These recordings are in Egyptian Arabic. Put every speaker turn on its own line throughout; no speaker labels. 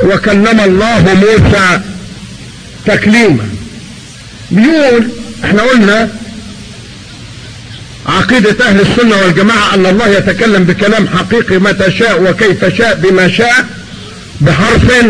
وكلم الله موسى تكليما بيقول احنا قلنا عقيدة اهل السنة والجماعة ان الله يتكلم بكلام حقيقي متى شاء وكيف شاء بما شاء بحرف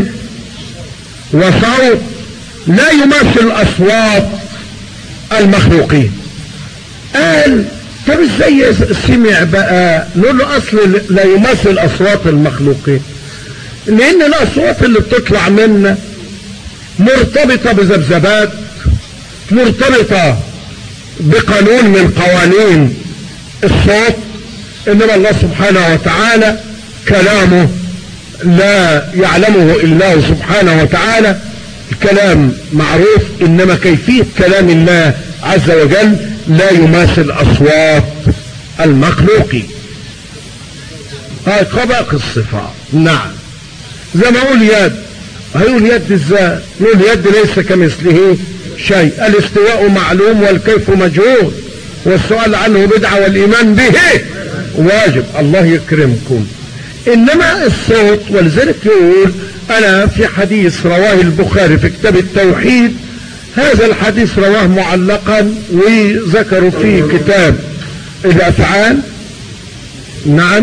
وصوت لا يماثل اصوات المخلوقين قال طب ازاي سمع بقى نقول له اصل لا يماثل اصوات المخلوقين لان الاصوات اللي بتطلع منا مرتبطة بذبذبات مرتبطة بقانون من قوانين الصوت انما الله سبحانه وتعالى كلامه لا يعلمه الا هو سبحانه وتعالى الكلام معروف انما كيفية كلام الله عز وجل لا يماثل اصوات المخلوقين هاي قبق الصفات نعم زي ما اقول يد هيقول يد ازاي نقول يد ليس كمثله شيء الاستواء معلوم والكيف مجهول والسؤال عنه بدعة والايمان به واجب الله يكرمكم انما الصوت ولذلك يقول انا في حديث رواه البخاري في كتاب التوحيد هذا الحديث رواه معلقا وذكروا فيه كتاب الافعال نعم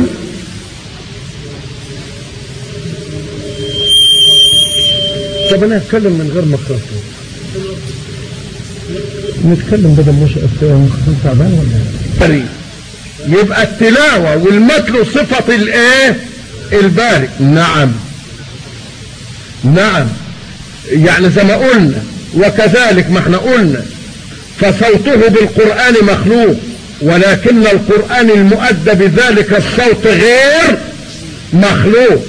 طب انا اتكلم من غير ميكروفون نتكلم بدل مش ميكروفون تعبان ولا ايه يبقى التلاوة والمتل صفة الايه الباري نعم نعم يعني زي ما قلنا وكذلك ما احنا قلنا فصوته بالقرآن مخلوق ولكن القرآن المؤدى بذلك الصوت غير مخلوق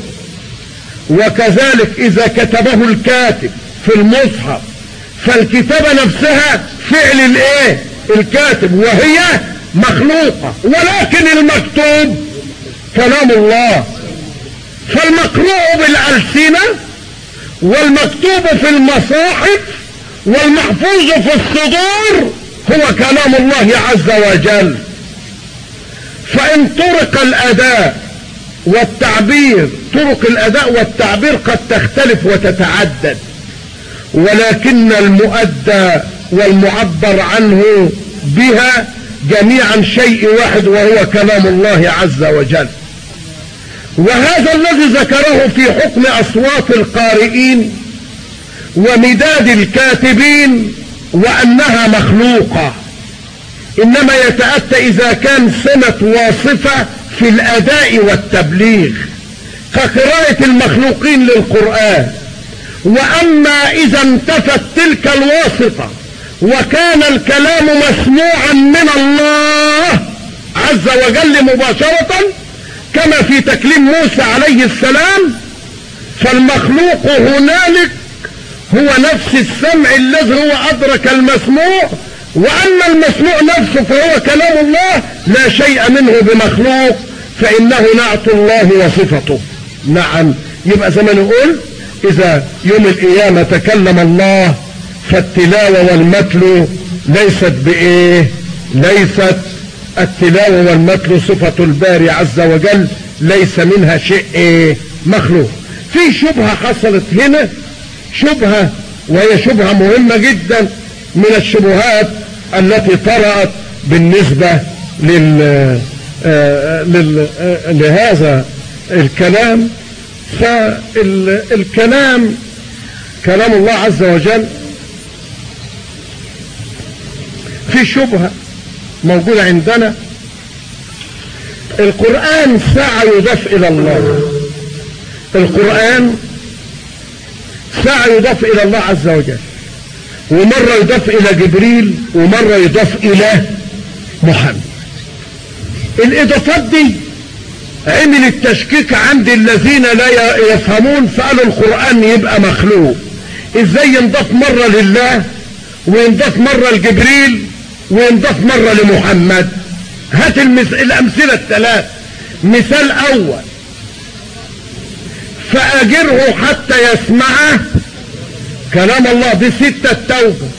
وكذلك اذا كتبه الكاتب في المصحف فالكتابة نفسها فعل الايه الكاتب وهي مخلوقة ولكن المكتوب كلام الله فالمقروء بالألسنة والمكتوب في المصاحف والمحفوظ في الصدور هو كلام الله عز وجل فإن طرق الأداء والتعبير طرق الأداء والتعبير قد تختلف وتتعدد ولكن المؤدى والمعبر عنه بها جميعا شيء واحد وهو كلام الله عز وجل وهذا الذي ذكره في حكم أصوات القارئين ومداد الكاتبين وأنها مخلوقة إنما يتأتى إذا كان سنة واصفة في الأداء والتبليغ كقراءة المخلوقين للقرآن وأما إذا انتفت تلك الواسطة وكان الكلام مسموعا من الله عز وجل مباشرة كما في تكليم موسى عليه السلام فالمخلوق هنالك هو نفس السمع الذي هو أدرك المسموع وأما المسموع نفسه فهو كلام الله لا شيء منه بمخلوق فإنه نعت الله وصفته نعم يبقى زي ما نقول إذا يوم القيامة تكلم الله فالتلاوة والمتل ليست بإيه ليست التلاوة والمتل صفة الباري عز وجل ليس منها شيء إيه مخلوق في شبهة حصلت هنا شبهة وهي شبهة مهمة جدا من الشبهات التي طرأت بالنسبة لل... آه لل... آه لهذا الكلام فالكلام كلام الله عز وجل في شبهة موجودة عندنا القرآن ساعة يضاف إلى الله القرآن ساعة يضاف إلى الله عز وجل ومرة يضاف إلى جبريل ومرة يضاف إلى محمد الإضافات دي عمل التشكيك عند الذين لا يفهمون فقالوا القرآن يبقى مخلوق ازاي ينضاف مرة لله وينضاف مرة لجبريل وينضاف مرة لمحمد هات المس... الأمثلة الثلاث مثال أول فأجره حتى يسمعه كلام الله دي ستة توبة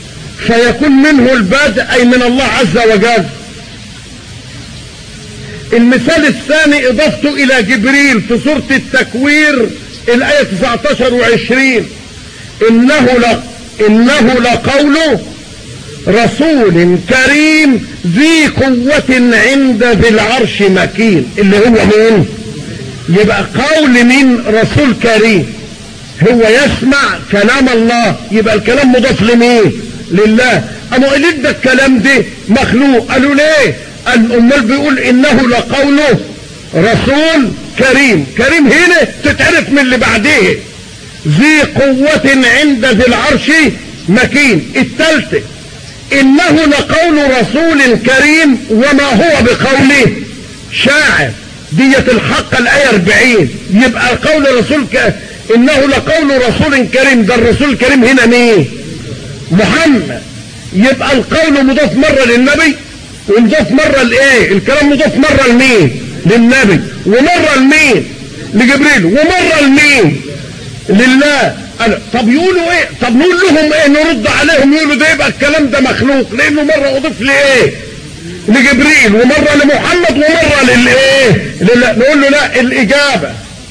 فيكون منه البدء أي من الله عز وجل المثال الثاني اضافته الى جبريل في سورة التكوير الاية 19 و20 انه ل... انه لقول رسول كريم ذي قوة عند ذي العرش مكين اللي هو مين يبقى قول مين رسول كريم هو يسمع كلام الله يبقى الكلام مضاف لمين لله اما قال ده الكلام ده مخلوق قالوا ليه قال امال بيقول انه لقوله رسول كريم كريم هنا تتعرف من اللي بعديه ذي قوة عند ذي العرش مكين الثالثة انه لقول رسول كريم وما هو بقوله شاعر دية الحق الآية 40 يبقى قول رسول ك... إنه لقول رسول كريم ده الرسول الكريم هنا مين محمد يبقى القول مضاف مرة للنبي ومضاف مرة لإيه الكلام مضاف مرة لمين للنبي ومرة لمين لجبريل ومرة لمين لله أنا طب يقولوا ايه طب نقول لهم ايه نرد عليهم يقولوا ده يبقى الكلام ده مخلوق لانه مرة اضيف لايه لجبريل ومرة لمحمد ومرة للايه لله نقول له لا الاجابة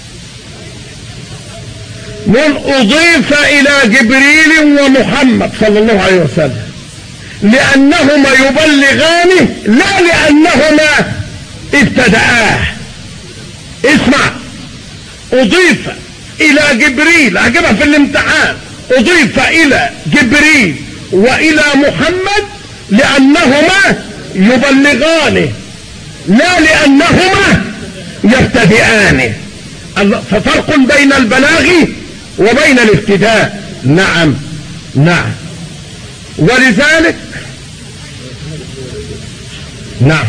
نقول اضيف الى جبريل ومحمد صلى الله عليه وسلم لانهما يبلغانه لا لانهما ابتدآه اسمع اضيف الى جبريل هجيبها في الامتحان اضيف الى جبريل والى محمد لانهما يبلغانه لا لانهما يبتدئانه ففرق بين البلاغ وبين الابتداء نعم نعم ولذلك نعم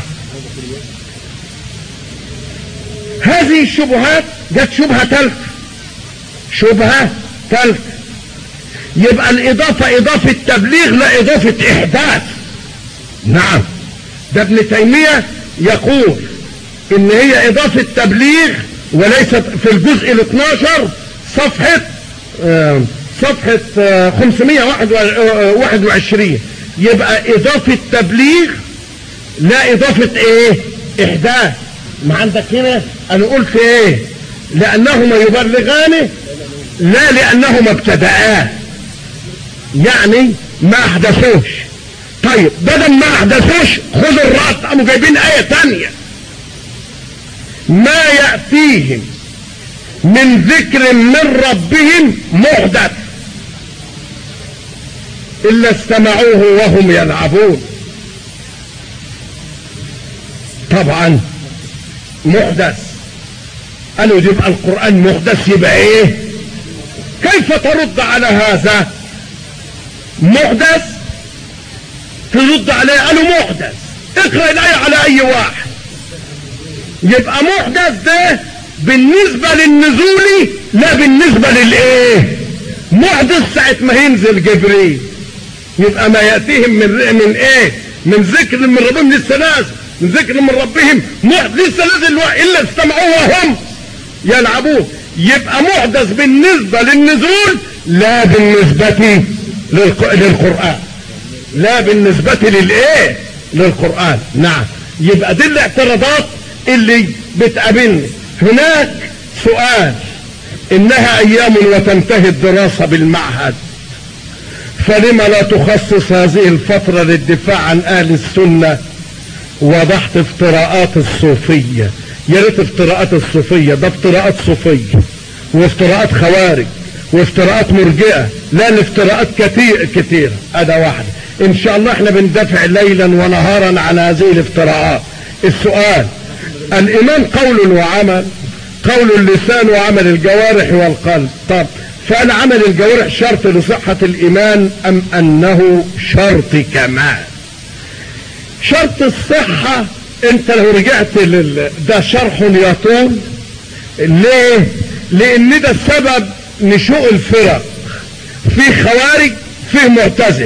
هذه الشبهات جت شبهة ثالثة شبهة ثالثة يبقى الإضافة إضافة تبليغ لا إضافة إحداث نعم ده ابن تيمية يقول إن هي إضافة تبليغ وليست في الجزء ال 12 صفحة آه صفحة آه 521 يبقى إضافة تبليغ لا إضافة إيه إحداث ما عندك هنا أنا قلت إيه لأنهما يبلغانه لا لأنهما ابتدآه يعني ما أحدثوش طيب بدل ما أحدثوش خذوا الرأس قاموا جايبين آية تانية ما يأتيهم من ذكر من ربهم محدث إلا استمعوه وهم يلعبون طبعا محدث قالوا يبقى القرآن محدث يبقى ايه كيف ترد على هذا محدث ترد عليه قالوا محدث اقرأ الآية على اي واحد يبقى محدث ده بالنسبة للنزول لا بالنسبة للايه محدث ساعة ما ينزل جبريل يبقى ما يأتيهم من من ايه من ذكر من ربهم لسه نازل من ذكر من ربهم محدث لسه نازل الا استمعوه وهم يلعبون يبقى محدث بالنسبة للنزول لا بالنسبة للقرآن لا بالنسبة للايه للقرآن نعم يبقى دي الاعتراضات اللي بتقابلني هناك سؤال انها ايام وتنتهي الدراسة بالمعهد فلما لا تخصص هذه الفترة للدفاع عن اهل السنة وضحت افتراءات الصوفية يا ريت افتراءات الصوفية ده افتراءات صوفية وافتراءات خوارج وافتراءات مرجئة لا الافتراءات كتير كتير هذا واحدة ان شاء الله احنا بندافع ليلا ونهارا عن هذه الافتراءات السؤال الايمان قول وعمل قول اللسان وعمل الجوارح والقلب طب فهل عمل الجوارح شرط لصحة الايمان ام انه شرط كمال شرط الصحة انت لو رجعت لل... ده شرح يطول ليه لان ده السبب نشوء الفرق في خوارج فيه معتزل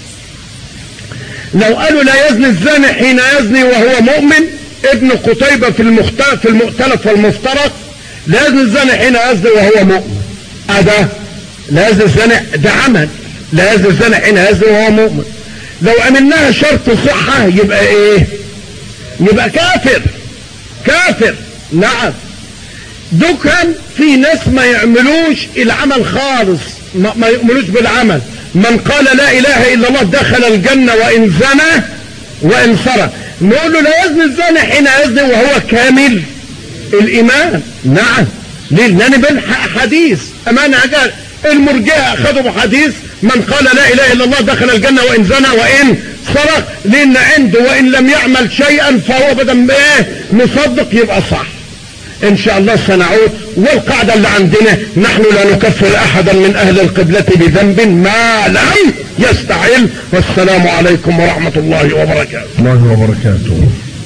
لو قالوا لا يزني الزاني حين يزني وهو مؤمن ابن قتيبة في المختلف في المؤتلف والمفترق لا يزني الزاني حين يزني وهو مؤمن هذا لا يزني الزاني ده عمل لا يزني الزاني حين يزني وهو مؤمن لو عملناها شرط صحة يبقى ايه يبقى كافر كافر نعم دكان في ناس ما يعملوش العمل خالص ما, ما يؤمنوش بالعمل من قال لا اله الا الله دخل الجنة وان زنى وان سرق نقول له لا يزني الزاني حين يزني وهو كامل الايمان نعم ليه لان بالحق حديث امانة قال المرجئة اخذوا بحديث من قال لا اله الا الله دخل الجنة وان زنى وان سرق لان عنده وان لم يعمل شيئا فهو بدل ايه مصدق يبقى صح ان شاء الله سنعود والقاعدة اللي عندنا نحن لا نكفر احدا من اهل القبلة بذنب ما لم يستعل والسلام عليكم ورحمة الله وبركاته
الله وبركاته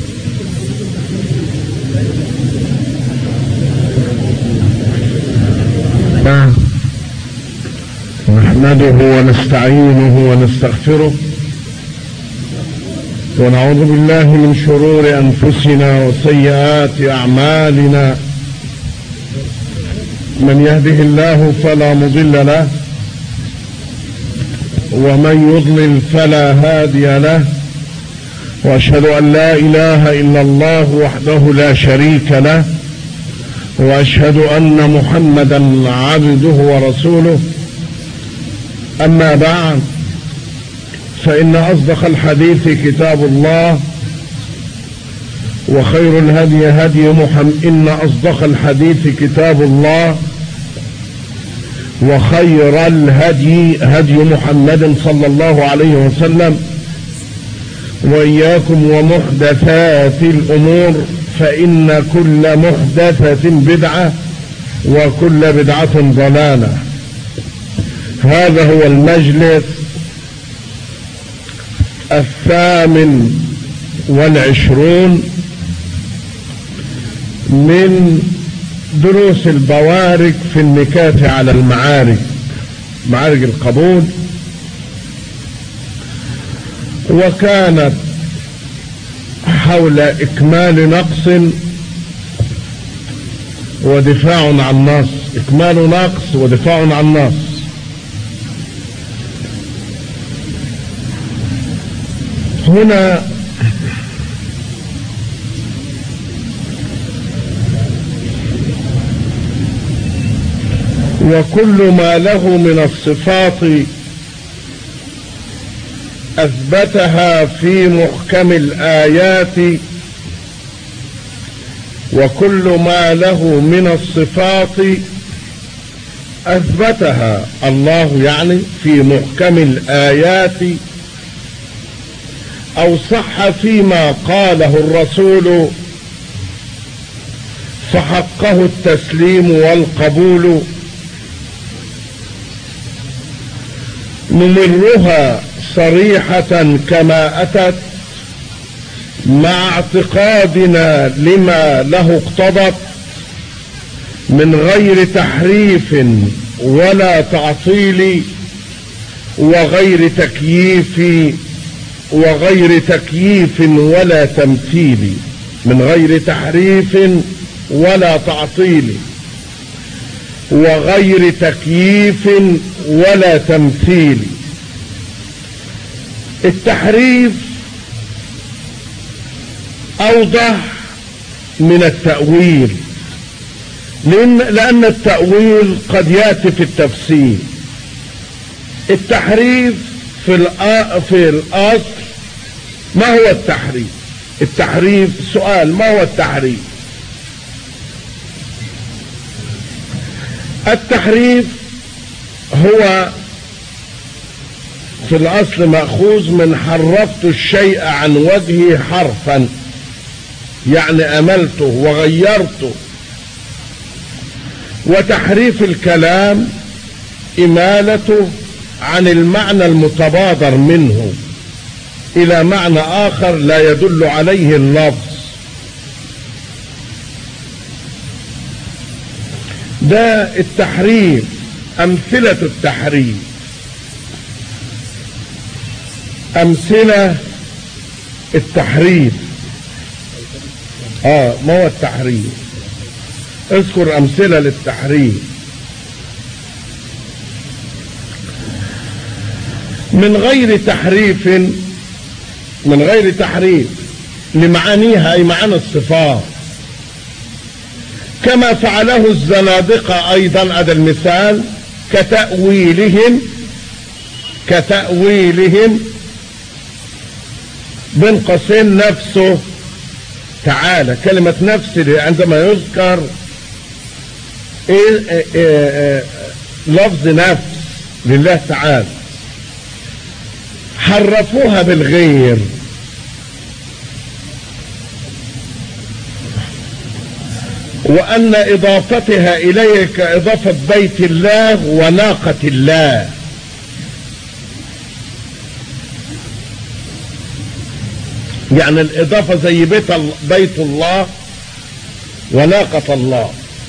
نحمده ونستعينه ونستغفره ونعوذ بالله من شرور أنفسنا وسيئات أعمالنا من يهده الله فلا مضل له ومن يضلل فلا هادي له واشهد ان لا اله الا الله وحده لا شريك له واشهد ان محمدا عبده ورسوله اما بعد فان اصدق الحديث كتاب الله وخير الهدي هدي محمد ان اصدق الحديث كتاب الله وخير الهدي هدي محمد صلى الله عليه وسلم وإياكم ومحدثات الأمور فإن كل محدثة بدعة وكل بدعة ضلالة هذا هو المجلس الثامن والعشرون من دروس البوارك في النكات على المعارك معارك القبول وكانت حول إكمال نقص ودفاع عن نص إكمال نقص ودفاع عن نص هنا وكل ما له من الصفات أثبتها في محكم الآيات وكل ما له من الصفات أثبتها الله يعني في محكم الآيات أو صح فيما قاله الرسول فحقه التسليم والقبول نمرها صريحة كما أتت مع اعتقادنا لما له اقتضت من غير تحريف ولا تعطيل وغير تكييف وغير تكييف ولا تمثيل من غير تحريف ولا تعطيل وغير تكييف ولا تمثيل التحريف أوضح من التأويل لأن, لأن التأويل قد يأتي في التفسير التحريف في في الأصل ما هو التحريف التحريف سؤال ما هو التحريف التحريف هو في الأصل مأخوذ من حرفت الشيء عن وجهه حرفا يعني أملته وغيرته وتحريف الكلام إمالته عن المعنى المتبادر منه إلى معنى آخر لا يدل عليه اللفظ ده التحريف أمثلة التحريف أمثلة التحريف آه ما هو التحريف اذكر أمثلة للتحريف من غير تحريف من غير تحريف لمعانيها أي معاني الصفات كما فعله الزنادقة أيضا هذا المثال كتأويلهم كتأويلهم بين قوسين نفسه تعالى كلمة نفس عندما يذكر إيه إيه إيه لفظ نفس لله تعالى حرفوها بالغير وأن إضافتها إليه كإضافة بيت الله وناقة الله يعني الإضافة زي بيت, بيت الله وناقة الله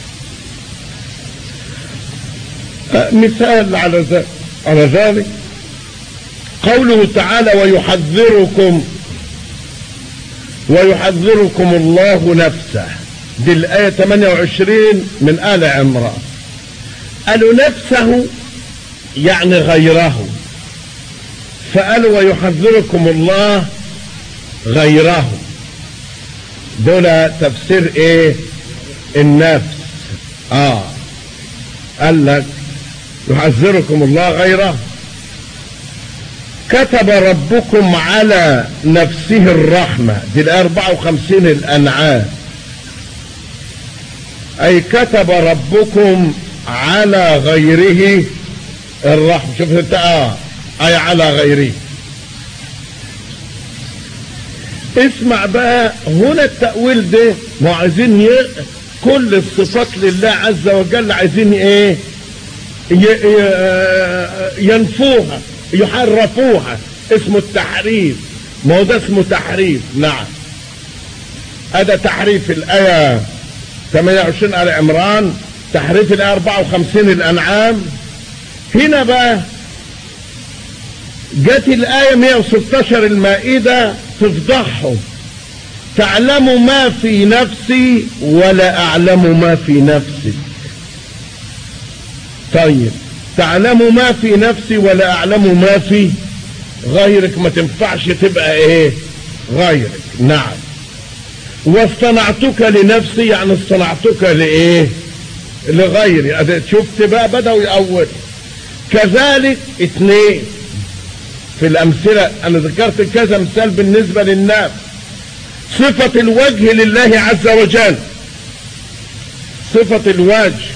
مثال على ذلك على ذلك قوله تعالى ويحذركم ويحذركم الله نفسه دي الآية 28 من آل عمران قالوا نفسه يعني غيره فقالوا ويحذركم الله غيره دول تفسير ايه النفس اه قال لك يحذركم الله غيره كتب ربكم على نفسه الرحمة دي الآية 54 الأنعام أي كتب ربكم على غيره الرحمة شوف انت اه أي على غيره اسمع بقى هنا التأويل ده ما عايزين ي... كل الصفات لله عز وجل عايزين ايه ي... ي... ينفوها يحرفوها اسمه التحريف ما هو ده اسمه تحريف نعم هذا تحريف الآية 28 آل عمران تحريف الآية 54 الأنعام هنا بقى جت الآية 116 المائدة تفضحهم تعلم ما في نفسي ولا أعلم ما في نفسي طيب تعلم ما في نفسي ولا أعلم ما في غيرك ما تنفعش تبقى ايه غيرك نعم واصطنعتك لنفسي يعني اصطنعتك لايه لغيري شفت بقى بدأوا يأول كذلك اثنين في الأمثلة أنا ذكرت كذا مثال بالنسبة للناس صفة الوجه لله عز وجل صفة الوجه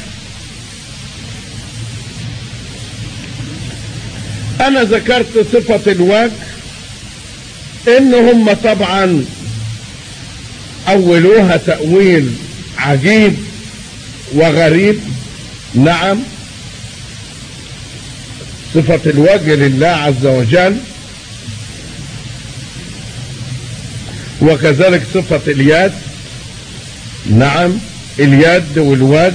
أنا ذكرت صفة الوجه إن هم طبعا أولوها تأويل عجيب وغريب نعم صفة الوجه لله عز وجل وكذلك صفة اليد نعم اليد والوجه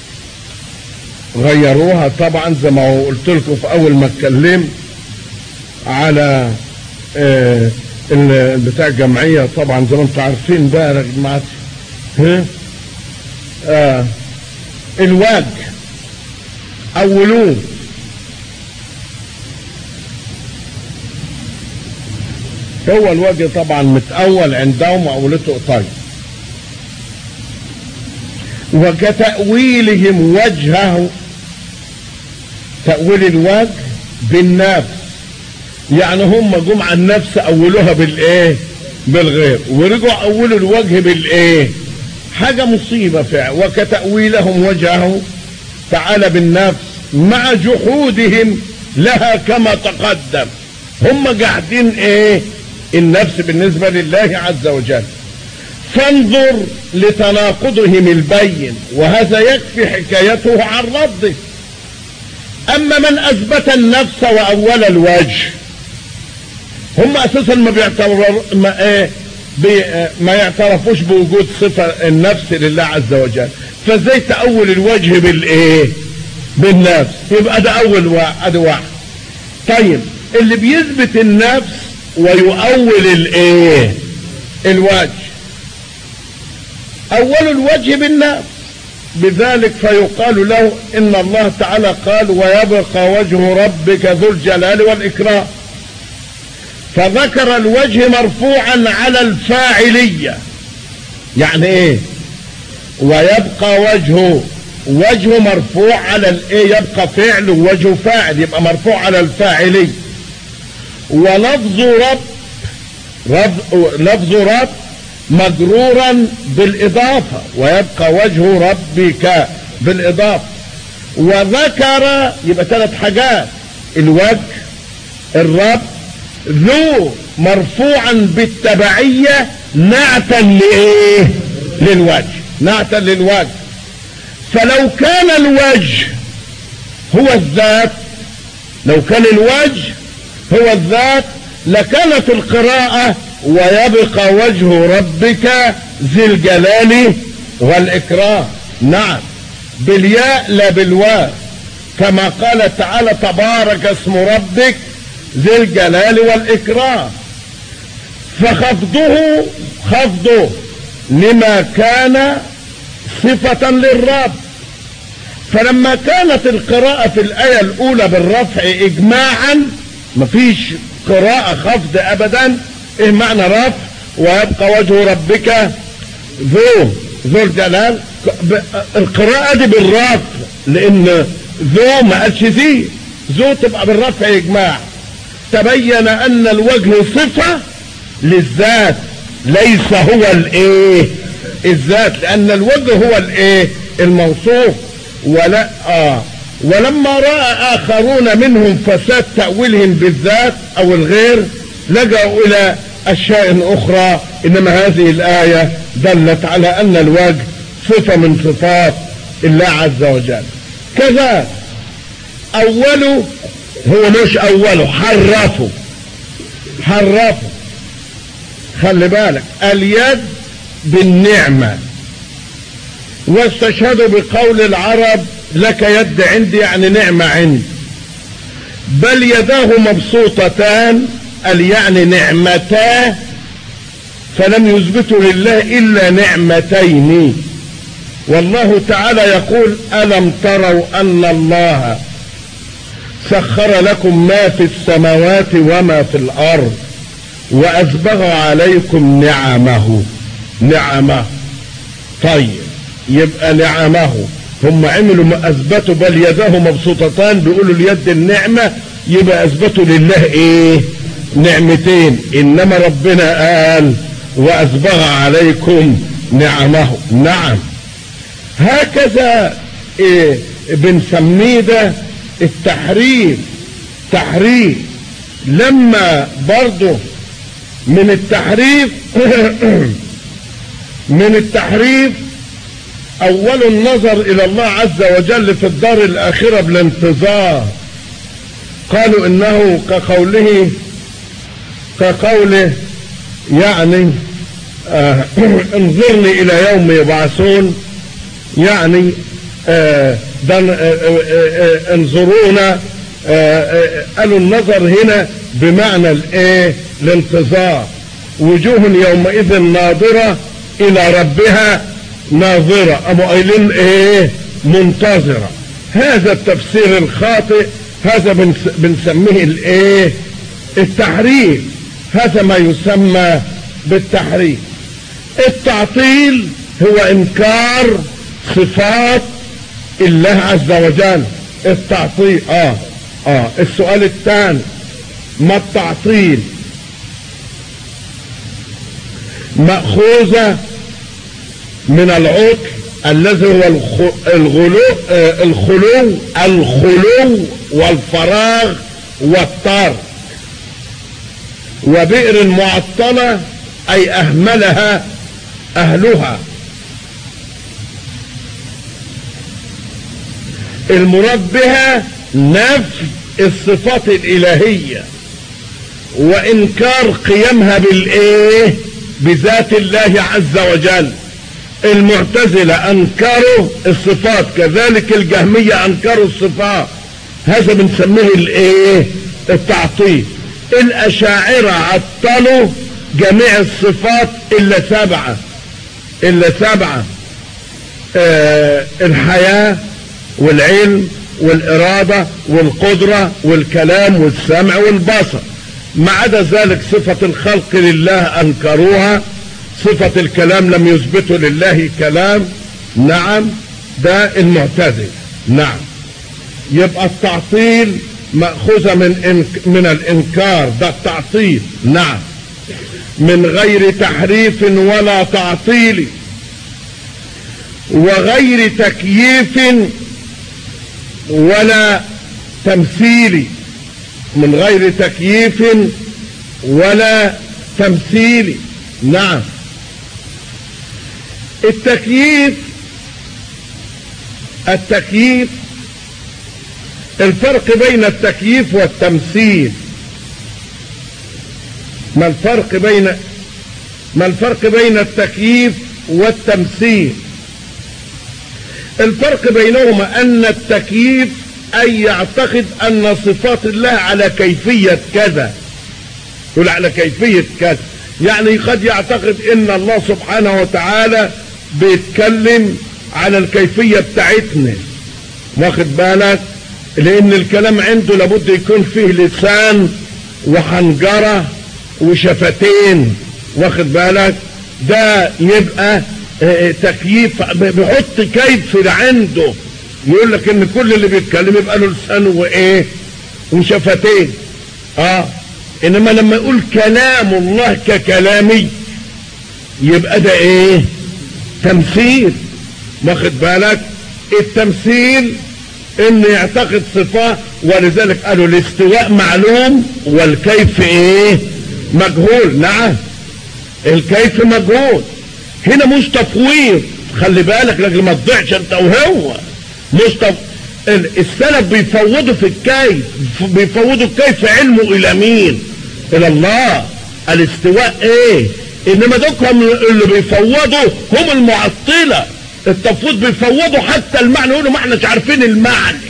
غيروها طبعا زي ما قلت لكم في اول ما اتكلمت على آه بتاع الجمعية طبعا زي ما انتم عارفين بقى يا جماعة ها آه الوجه اولوه هو الوجه طبعا متأول عندهم وأولته طيب وكتأويلهم وجهه تأويل الوجه بالنفس يعني هم جم عن النفس أولوها بالإيه بالغير ورجعوا أولوا الوجه بالإيه حاجة مصيبة فعلا وكتأويلهم وجهه تعالى بالنفس مع جحودهم لها كما تقدم هم قاعدين ايه النفس بالنسبة لله عز وجل فانظر لتناقضهم البين وهذا يكفي حكايته عن رده اما من اثبت النفس واول الوجه هم اساسا ما بيعتبر ما ايه بي ما يعترفوش بوجود صفة النفس لله عز وجل فازاي تأول الوجه بالايه بالنفس يبقى ده اول واحد واحد طيب اللي بيثبت النفس ويؤول الايه الوجه اول الوجه بالنفس بذلك فيقال له ان الله تعالى قال ويبقى وجه ربك ذو الجلال والاكرام فذكر الوجه مرفوعا على الفاعلية يعني ايه ويبقى وجهه وجهه مرفوع على الايه يبقى فعل ووجهه فاعل يبقى مرفوع على الفاعلي ولفظ رب رب لفظ رب مجرورا بالاضافه ويبقى وجه ربك بالاضافه وذكر يبقى ثلاث حاجات الوجه الرب ذو مرفوعا بالتبعيه نعتا لايه للوجه نعتا للوجه فلو كان الوجه هو الذات لو كان الوجه هو الذات لكانت القراءة ويبقى وجه ربك ذي الجلال والإكرام نعم بالياء لا بالواو كما قال تعالى تبارك اسم ربك ذي الجلال والإكرام فخفضه خفضه لما كان صفة للرب فلما كانت القراءة في الآية الأولى بالرفع إجماعا مفيش قراءة خفض أبدا إيه معنى رفع ويبقى وجه ربك ذو ذو الجلال القراءة دي بالرفع لأن ذو ما قالش ذي ذو تبقى بالرفع إجماع تبين أن الوجه صفة للذات ليس هو الإيه الذات لأن الوجه هو الإيه الموصوف ولا آه ولما رأى آخرون منهم فساد تأويلهم بالذات أو الغير لجأوا إلى أشياء أخرى إنما هذه الآية دلت على أن الوجه صفة من صفات الله عز وجل كذا أوله هو مش أوله حرفه حرفه خلي بالك اليد بالنعمة واستشهدوا بقول العرب لك يد عندي يعني نعمة عندي بل يداه مبسوطتان قال يعني نعمتا فلم يثبتوا لله إلا نعمتين والله تعالى يقول ألم تروا أن الله سخر لكم ما في السماوات وما في الأرض وأسبغ عليكم نعمه نعمه طيب يبقى نعمه هم عملوا اثبتوا بل يداه مبسوطتان بيقولوا اليد النعمه يبقى اثبتوا لله ايه نعمتين انما ربنا قال واسبغ عليكم نعمه نعم هكذا إيه بنسميه ده التحريف تحريف لما برضه من التحريف من التحريف اول النظر الى الله عز وجل في الدار الاخرة بالانتظار قالوا انه كقوله كقوله يعني آه انظرني الى يوم يبعثون يعني آه ده آه انظرونا قالوا النظر هنا بمعنى الايه الانتظار وجوه يومئذ ناظرة الى ربها ناظرة أبو قايلين إيه منتظرة هذا التفسير الخاطئ هذا بنسميه الإيه التحريف هذا ما يسمى بالتحريف التعطيل هو إنكار صفات الله عز وجل التعطيل آه آه السؤال الثاني ما التعطيل مأخوذة من العطل الذي هو الغلو الخلو الخلو والفراغ والطرد وبئر معطلة أي أهملها أهلها المراد بها نفي الصفات الإلهية وإنكار قيامها بالإيه بذات الله عز وجل المعتزلة انكروا الصفات كذلك الجهمية انكروا الصفات هذا بنسميه الايه التعطيل الاشاعرة عطلوا جميع الصفات الا سبعة الا سبعة آه الحياة والعلم والارادة والقدرة والكلام والسمع والبصر ما عدا ذلك صفة الخلق لله انكروها صفة الكلام لم يثبتوا لله كلام نعم ده المعتزل نعم يبقى التعطيل مأخوذة من إنك من الإنكار ده التعطيل نعم من غير تحريف ولا تعطيل وغير تكييف ولا تمثيل من غير تكييف ولا تمثيل نعم التكييف التكييف الفرق بين التكييف والتمثيل ما الفرق بين ما الفرق بين التكييف والتمثيل الفرق بينهما ان التكييف ان يعتقد ان صفات الله على كيفية كذا يقول على كيفية كذا يعني قد يعتقد ان الله سبحانه وتعالى بيتكلم على الكيفية بتاعتنا واخد بالك لان الكلام عنده لابد يكون فيه لسان وحنجرة وشفتين واخد بالك ده يبقى اه تكييف بيحط كيف عنده يقول لك ان كل اللي بيتكلم يبقى له لسان وايه وشفتين اه انما لما يقول كلام الله ككلامي يبقى ده ايه تمثيل واخد بالك التمثيل ان يعتقد صفة ولذلك قالوا الاستواء معلوم والكيف ايه مجهول نعم الكيف مجهول هنا مش تفويض خلي بالك لكن ما تضيعش انت وهو مش تف... السلف بيفوضوا في الكيف بيفوضوا الكيف علمه الى مين الى الله الاستواء ايه انما دوكم اللي بيفوضوا هم المعطله التفويض بيفوضوا حتى المعنى يقولوا ما احناش عارفين المعنى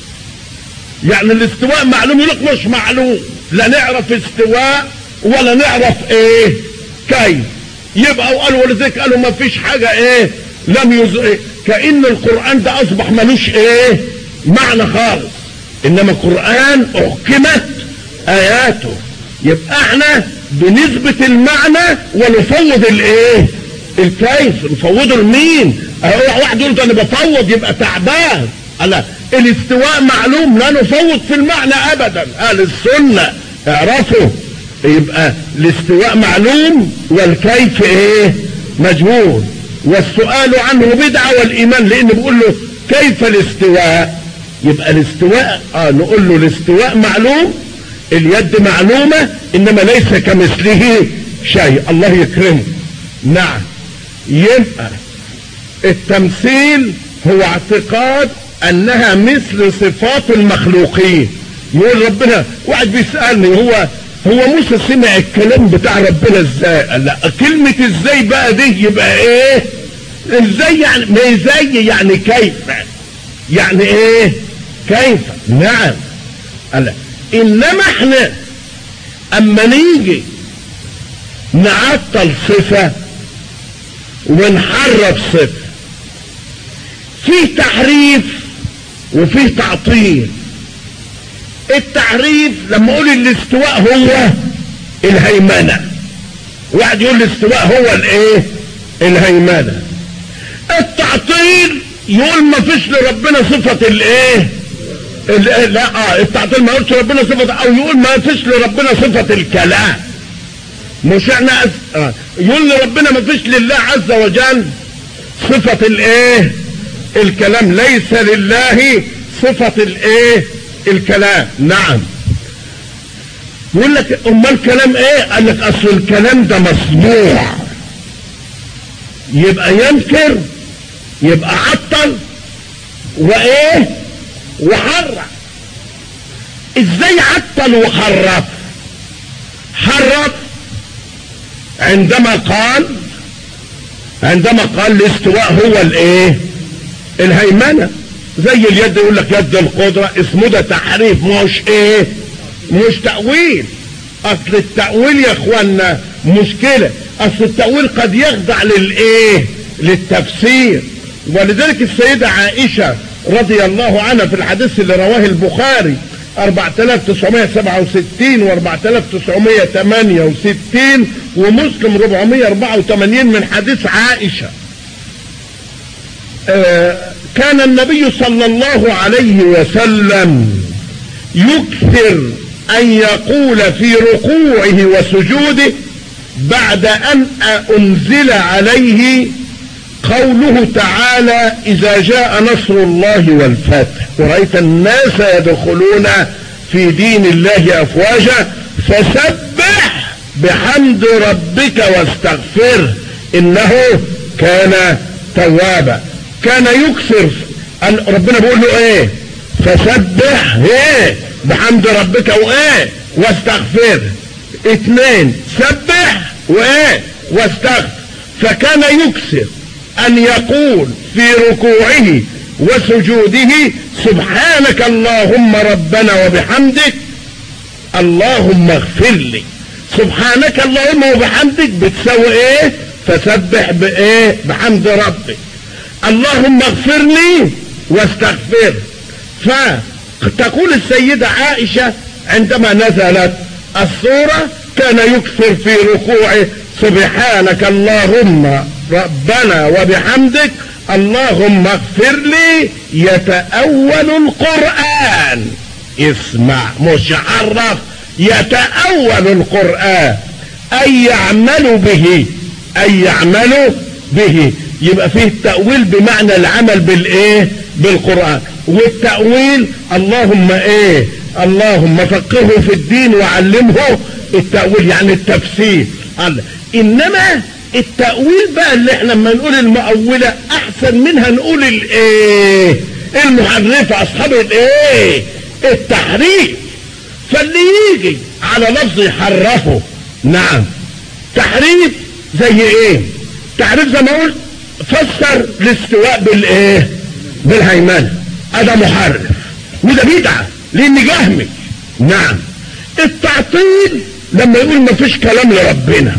يعني الاستواء معلوم يقول لك مش معلوم لا نعرف استواء ولا نعرف ايه كيف يبقى وقالوا ولذلك قالوا ما فيش حاجة ايه لم يز... إيه؟ كأن القرآن ده اصبح ملوش ايه معنى خالص انما القرآن احكمت اياته يبقى احنا بنثبت المعنى ونفوض الايه الكيف نفوضه لمين اهو واحد يقول ده انا بفوض يبقى تعبان لا الاستواء معلوم لا نفوض في المعنى ابدا اهل السنه اعرفوا يبقى الاستواء معلوم والكيف ايه مجهول والسؤال عنه بدعه والايمان لان بيقول له كيف الاستواء يبقى الاستواء اه نقول له الاستواء معلوم اليد معلومه انما ليس كمثله شيء الله يكرمه نعم يبقى التمثيل هو اعتقاد انها مثل صفات المخلوقين يقول ربنا واحد بيسألني هو هو موسى سمع الكلام بتاع ربنا ازاي لا كلمة ازاي بقى دي يبقى ايه ازاي يعني ما ازاي يعني كيف يعني ايه كيف نعم لا انما احنا اما نيجي نعطل صفه ونحرف صفر فيه تحريف وفيه تعطيل التحريف لما اقول الاستواء هو الهيمنة واحد يقول الاستواء هو الايه الهيمنة التعطيل يقول ما فيش لربنا صفة الايه لا اه التعطيل ما يقولش ربنا صفة او يقول ما فيش لربنا صفة الكلام مش احنا آه. يقول لربنا ما فيش لله عز وجل صفة الايه الكلام ليس لله صفة الايه الكلام نعم يقول لك امال الكلام ايه قال لك اصل الكلام ده مصنوع يبقى ينكر يبقى عطل وايه وحرف ازاي عطل وحرف حرف عندما قال عندما قال الاستواء هو الايه الهيمنة زي اليد يقول لك يد القدرة اسمه ده تحريف مش ايه مش تأويل اصل التأويل يا اخوانا مشكلة اصل التأويل قد يخضع للايه للتفسير ولذلك السيدة عائشة رضي الله عنها في الحديث اللي رواه البخاري 4967 و 4968 ومسلم 484 من حديث عائشة آه كان النبي صلى الله عليه وسلم يكثر ان يقول في ركوعه وسجوده بعد ان انزل عليه قوله تعالى اذا جاء نصر الله والفتح ورأيت الناس يدخلون في دين الله افواجا فسبح بحمد ربك واستغفره انه كان توابا كان يكثر ربنا بيقول له ايه فسبح ايه بحمد ربك وايه واستغفر اثنين سبح وايه واستغفر فكان يكثر ان يقول في ركوعه وسجوده سبحانك اللهم ربنا وبحمدك اللهم اغفر لي سبحانك اللهم وبحمدك بتساوي ايه فسبح بايه بحمد ربك اللهم اغفر لي واستغفر فتقول السيدة عائشة عندما نزلت الصورة كان يكثر في ركوعه سبحانك اللهم ربنا وبحمدك اللهم اغفر لي يتأول القرآن اسمع مش عرف يتأول القرآن أي يعمل به أي يعمل به يبقى فيه التأويل بمعنى العمل بالإيه بالقرآن والتأويل اللهم إيه اللهم فقهه في الدين وعلمه التأويل يعني التفسير الله إنما التأويل بقى اللي احنا لما نقول المؤولة أحسن منها نقول الإيه المحرفة أصحاب الإيه التحريف فاللي يجي على لفظ يحرفه نعم تحريف زي ايه تعريف زي ما قلت فسر الاستواء بالايه بالهيمنه هذا محرف وده بدعه لان جهمي نعم التعطيل لما يقول ما فيش كلام لربنا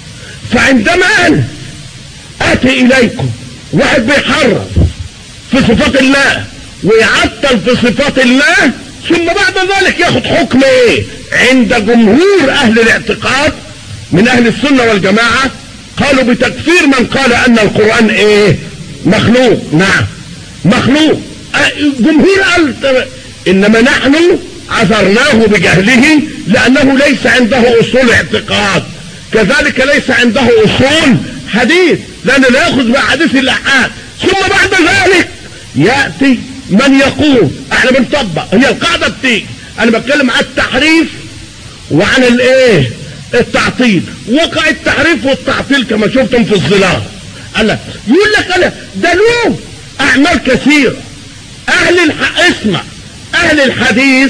فعندما انا اتي اليكم واحد بيحرف في صفات الله ويعطل في صفات الله ثم بعد ذلك ياخد حكم ايه عند جمهور اهل الاعتقاد من اهل السنة والجماعة قالوا بتكفير من قال ان القرآن ايه مخلوق نعم مخلوق جمهور قال انما نحن عذرناه بجهله لانه ليس عنده اصول اعتقاد كذلك ليس عنده اصول حديث لانه لا ياخذ باحاديث الاحاد ثم بعد ذلك ياتي من يقول احنا بنطبق هي القاعده بتيجي انا بتكلم عن التحريف وعن الايه التعطيل وقع التحريف والتعطيل كما شفتم في الظلال قال لك يقول لك قال ده له اعمال كثيره اهل الح... اسمع اهل الحديث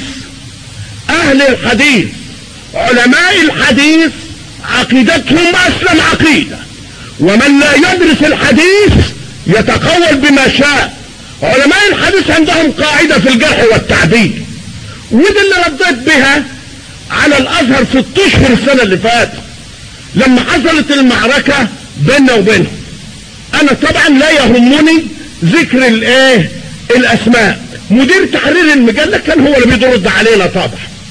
اهل الحديث علماء الحديث عقيدتهم اسلم عقيده ومن لا يدرس الحديث يتقول بما شاء علماء الحديث عندهم قاعدة في الجرح والتعديل ودي اللي رديت بها على الازهر ست اشهر السنة اللي فاتت لما حصلت المعركة بيننا وبينهم انا طبعا لا يهمني ذكر الايه الاسماء مدير تحرير المجلة كان هو اللي بيرد علينا طبعا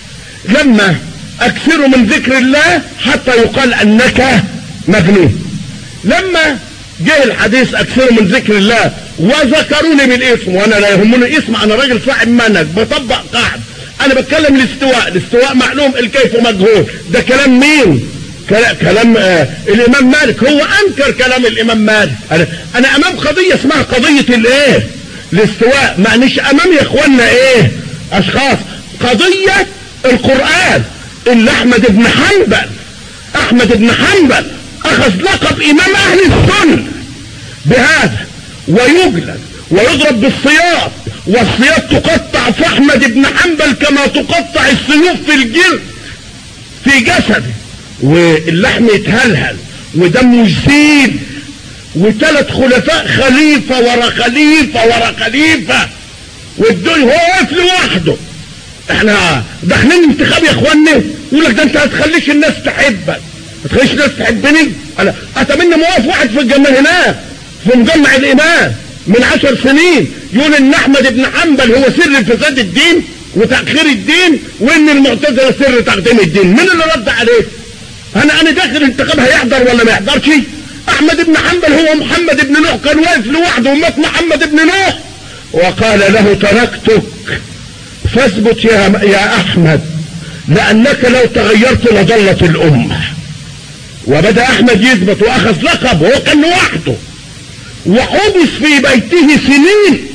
لما اكثروا من ذكر الله حتى يقال انك مجنون لما جه الحديث اكثروا من ذكر الله وذكروني بالاسم وانا لا يهمني اسم انا راجل صاحب منهج بطبق قاعده انا بتكلم الاستواء الاستواء معلوم الكيف مجهول ده كلام مين كلام آه الامام مالك هو انكر كلام الامام مالك انا, أنا امام قضية اسمها قضية الايه الاستواء معنيش امام يا اخوانا ايه اشخاص قضية القرآن اللي احمد بن حنبل احمد بن حنبل اخذ لقب امام اهل السنة بهذا ويجلد ويضرب بالسياط والسياط تقطع في احمد بن حنبل كما تقطع السيوف في الجلد في جسده واللحم يتهلهل ودمه يسيل وثلاث خلفاء خليفة ورا خليفة ورا خليفة والدنيا هو واقف لوحده احنا داخلين انتخاب يا اخوانا يقول لك ده انت هتخليش الناس تحبك ما تخليش الناس تحبني انا اتمنى موقف واحد في الجنة هناك في مجمع الامام من عشر سنين يقول ان احمد بن حنبل هو سر فساد الدين وتأخير الدين وان المعتزلة سر تقديم الدين مين اللي رد عليه انا انا داخل الانتخاب هيحضر ولا ما يحضرش احمد
احمد بن حنبل هو محمد بن نوح كان واقف لوحده ومات محمد بن نوح وقال له تركتك فاثبت يا, يا احمد لانك لو تغيرت لضلت الامه وبدا احمد يثبت واخذ لقب وهو كان لوحده وحبس في بيته سنين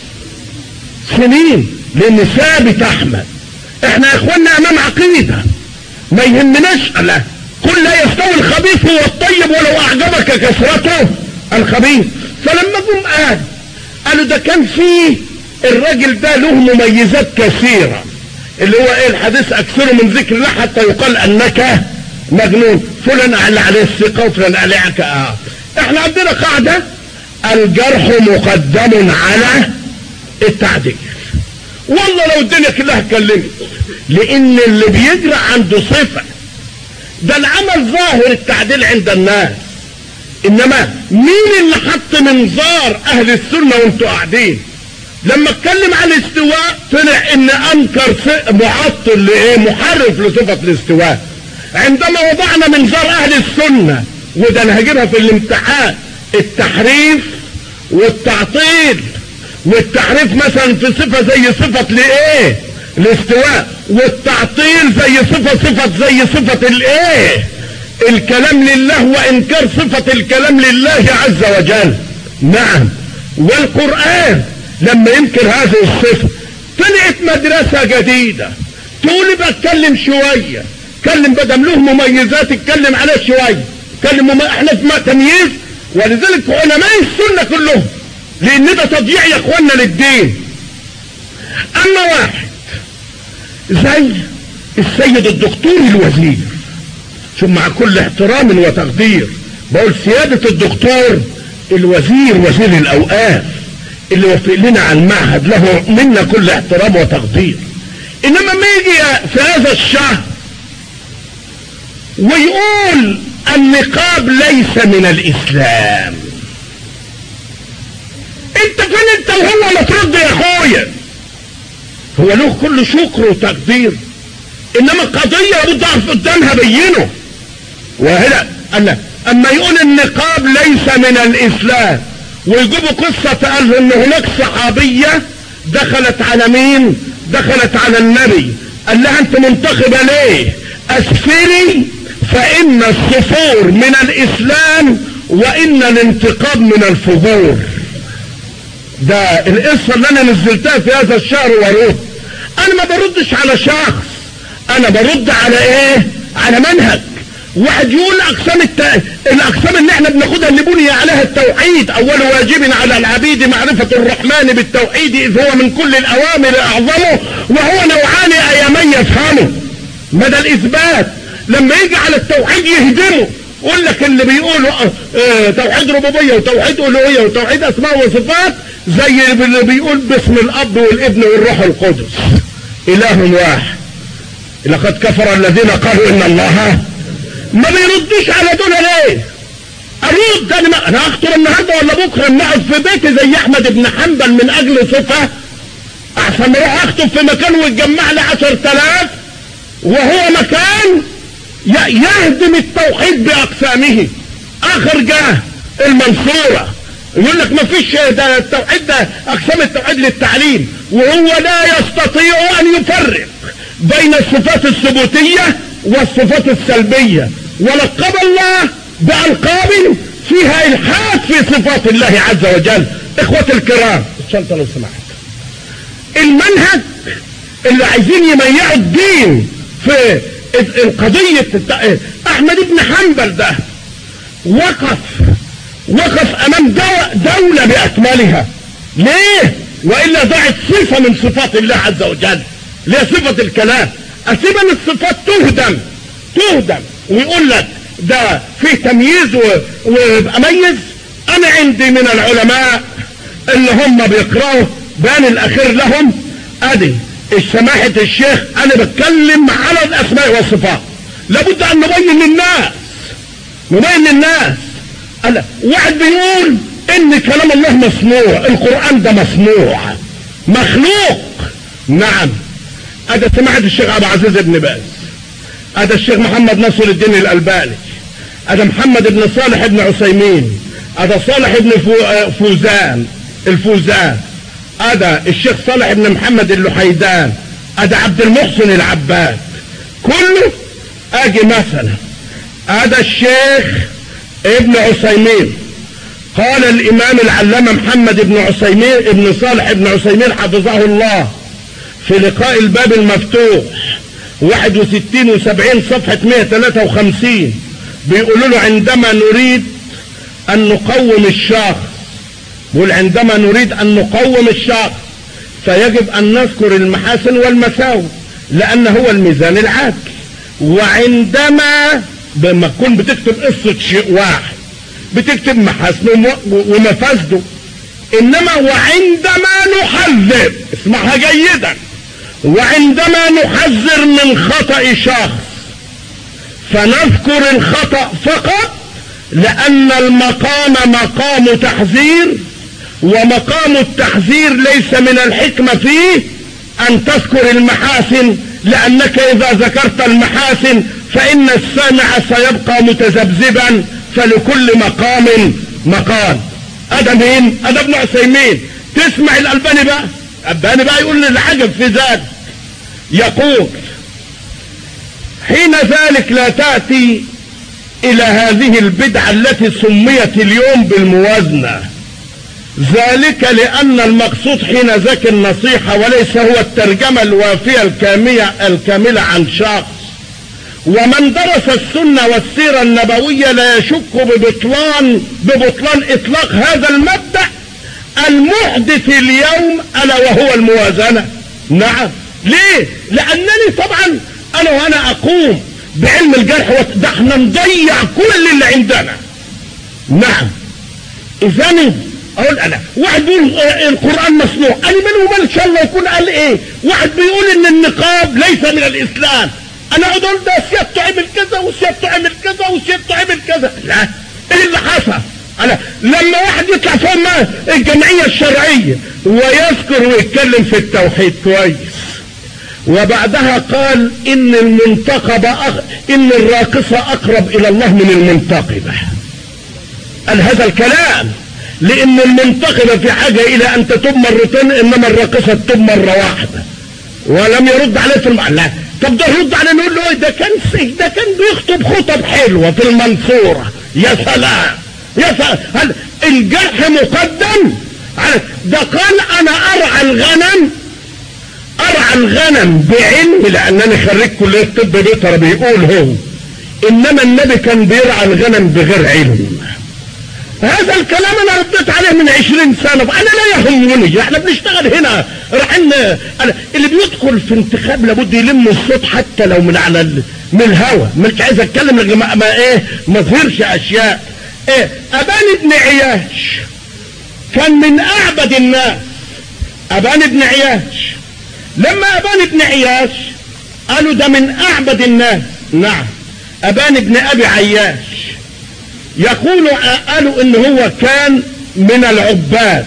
سنين لان ثابت احمد احنا يا اخوانا امام عقيده ما يهمناش لا قل لا يستوي الخبيث والطيب ولو اعجبك كثرته الخبيث فلما جم قال قالوا ده كان فيه الراجل ده له مميزات كثيرة اللي هو ايه الحديث اكثر من ذكر الله حتى يقال انك مجنون فلان قال عليه الثقة وفلان قال عليك اه احنا عندنا قاعدة الجرح مقدم على التعديل والله لو الدنيا كلها اتكلمت لان اللي بيجرى عنده صفة ده العمل ظاهر التعديل عند الناس انما مين اللي حط منظار اهل السنة وانتوا قاعدين لما اتكلم عن الاستواء طلع ان انكر معطل لايه محرف لصفة الاستواء عندما وضعنا منظار اهل السنة وده انا هجيبها في الامتحان التحريف والتعطيل والتحريف مثلا في صفة زي صفة لايه الاستواء والتعطيل زي صفة صفة زي صفة الايه الكلام لله وانكار صفة الكلام لله عز وجل نعم والقرآن لما ينكر هذه الصفة طلعت مدرسة جديدة تقولي بتكلم شوية اتكلم بدل له مميزات اتكلم عليه شوية اتكلم مم... احنا في تمييز ولذلك علماء السنة كلهم لان ده تضييع يا اخوانا للدين اما واحد زي السيد الدكتور الوزير ثم مع كل احترام وتقدير بقول سيادة الدكتور الوزير وزير الاوقاف اللي وفق لنا على المعهد له منا كل احترام وتقدير انما ما يجي في هذا الشهر ويقول النقاب ليس من الاسلام انت فين انت وهو ما ترد يا اخويا هو له كل شكر وتقدير انما القضية لابد اقف قدامها بينه وهنا أنا اما يقول النقاب ليس من الاسلام ويجيبوا قصة قال ان هناك صحابية دخلت على مين دخلت على النبي قال لها انت منتخبة ليه اسفري فان الصفور من الاسلام وان الانتقاب من الفجور ده القصة اللي انا نزلتها في هذا الشهر ورد انا ما بردش على شخص انا برد على ايه على منهج واحد يقول اقسام الت... الاقسام اللي احنا بناخدها اللي بني عليها التوحيد اول واجب على العبيد معرفة الرحمن بالتوحيد اذ هو من كل الاوامر اعظمه وهو نوعان ايامين يفهمه مدى الاثبات لما يجي على التوحيد يهدمه يقول لك اللي بيقولوا اه توحيد ربوبيه وتوحيد الوهيه وتوحيد اسماء وصفات زي اللي بيقول باسم الاب والابن والروح القدس اله واحد لقد كفر الذين قالوا ان الله ما بيردوش على دول ليه ارد انا ما انا اخطر النهارده ولا بكره نقعد في بيتي زي احمد بن حنبل من اجل صفه احسن ما اروح اخطب في مكان ويتجمع لي 10000 وهو مكان يهدم التوحيد باقسامه اخر جاه المنصوره يقول لك ما فيش ده التوحيد ده اقسام التوحيد للتعليم وهو لا يستطيع ان يفرق بين الصفات الثبوتيه والصفات السلبيه ولقب الله بألقاب فيها إلحاد في صفات الله عز وجل إخوة الكرام الشنطة لو سمحت المنهج اللي عايزين يميعوا الدين في القضية أحمد بن حنبل ده وقف وقف أمام دولة بأكملها ليه؟ وإلا ضاعت صفة من صفات الله عز وجل ليه صفة الكلام أسيب أن الصفات تهدم تهدم ويقول لك ده فيه تمييز واميز انا عندي من العلماء اللي هم بيقرأوا بان الاخير لهم ادي سماحة الشيخ انا بتكلم على الاسماء والصفات لابد ان نبين للناس نبين للناس ألا واحد بيقول ان كلام الله مصنوع القرآن ده مصنوع مخلوق نعم ادي سماحة الشيخ ابو عزيز بن باز ادي الشيخ محمد نصر الدين الالباني
هذا محمد بن صالح بن عثيمين هذا صالح بن فو- فوزان الفوزان هذا الشيخ صالح بن محمد اللحيدان هذا عبد المحسن العباد كله اجي مثلا هذا الشيخ ابن عثيمين قال الامام العلامة محمد بن عثيمين ابن صالح بن عثيمين حفظه الله في لقاء الباب المفتوح 61 و70 صفحة 153 بيقولوا له عندما نريد ان نقوم الشخص بيقول عندما نريد ان نقوم الشخص فيجب ان نذكر المحاسن والمساوئ لان هو الميزان العادل وعندما لما تكون بتكتب قصة شيء واحد بتكتب محاسنه وم- ومفاسده انما وعندما نحذر اسمعها جيدا وعندما نحذر من خطأ شخص فنذكر الخطأ فقط لأن المقام مقام تحذير ومقام التحذير ليس من الحكمة فيه أن تذكر المحاسن لأنك إذا ذكرت المحاسن فإن السامع سيبقى متذبذبا فلكل مقام مقام هذا مين؟ هذا ابن عثيمين تسمع الألباني بقى الألباني بقى يقول لي العجب في ذلك يقول حين ذلك لا تأتي إلى هذه البدعة التي سميت اليوم بالموازنة ذلك لأن المقصود حين ذاك النصيحة وليس هو الترجمة الوافية الكاملة, الكاملة عن شخص ومن درس السنة والسيرة النبوية لا يشك ببطلان ببطلان إطلاق هذا المبدأ المحدث اليوم ألا وهو الموازنة نعم ليه لأنني طبعا أنا وأنا أقوم بعلم الجرح والت- ده احنا نضيع كل اللي عندنا نعم إذا أقول أنا واحد بيقول آه، القرآن مصنوع أنا من ومن إن شاء الله يكون قال إيه واحد بيقول إن النقاب ليس من الإسلام أنا أقعد أقول ده سيادته عمل كذا وسيادته عمل كذا وسيادته عمل كذا لا إيه اللي حصل أنا لما واحد يطلع فوق ما- الجمعية الشرعية ويذكر ويتكلم في التوحيد كويس وبعدها قال ان المنتقبة أخ... ان الراقصة اقرب الى الله من المنتقبة قال هذا الكلام لان المنتقبة في حاجة الى ان تتوب مرتين انما الراقصة تتوب مرة واحدة ولم يرد عليه في الم... لا طب ده يرد عليه نقول له ايه ده كان سي... ده كان بيخطب خطب حلوة في المنصورة يا سلام يا سلام هل الجرح مقدم على ده قال انا ارعى الغنم ارعى الغنم بعلم لانني خريج كليه طب بيطرى بيقول هو انما النبي كان بيرعى الغنم بغير علم هذا الكلام انا رديت عليه من عشرين سنة انا لا يهمني احنا بنشتغل هنا رايحين أنا- اللي بيدخل في انتخاب لابد يلم الصوت حتى لو من على ال... من الهوا مش عايز اتكلم لكن ما, ما ايه ما ظهرش اشياء ايه ابان ابن عياش كان من اعبد الناس ابان ابن عياش لما ابان ابن عياش قالوا ده من اعبد الناس نعم ابان ابن ابي عياش يقول قالوا ان هو كان من العباد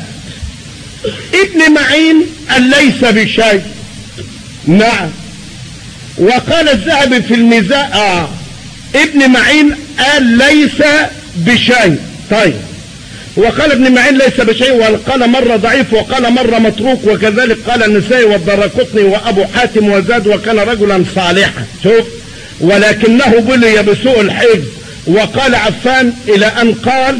ابن معين قال ليس بشيء نعم وقال الذهبي في الميزان آه ابن معين قال ليس بشيء طيب وقال ابن معين ليس بشيء وقال مرة ضعيف وقال مرة متروك وكذلك قال النسائي والدرقطني وابو حاتم وزاد وكان رجلا صالحا شوف ولكنه بلي بسوء الحفظ وقال عفان الى ان قال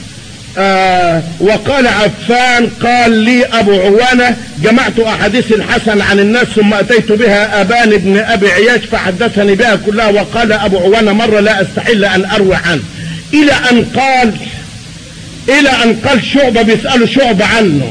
آه وقال عفان قال لي ابو عوانة جمعت احاديث الحسن عن الناس ثم اتيت بها ابان ابن ابي عياش فحدثني بها كلها وقال ابو عوانة مرة لا استحل ان اروي عنه الى ان قال الى ان قال شعبة بيسألوا شعبة عنه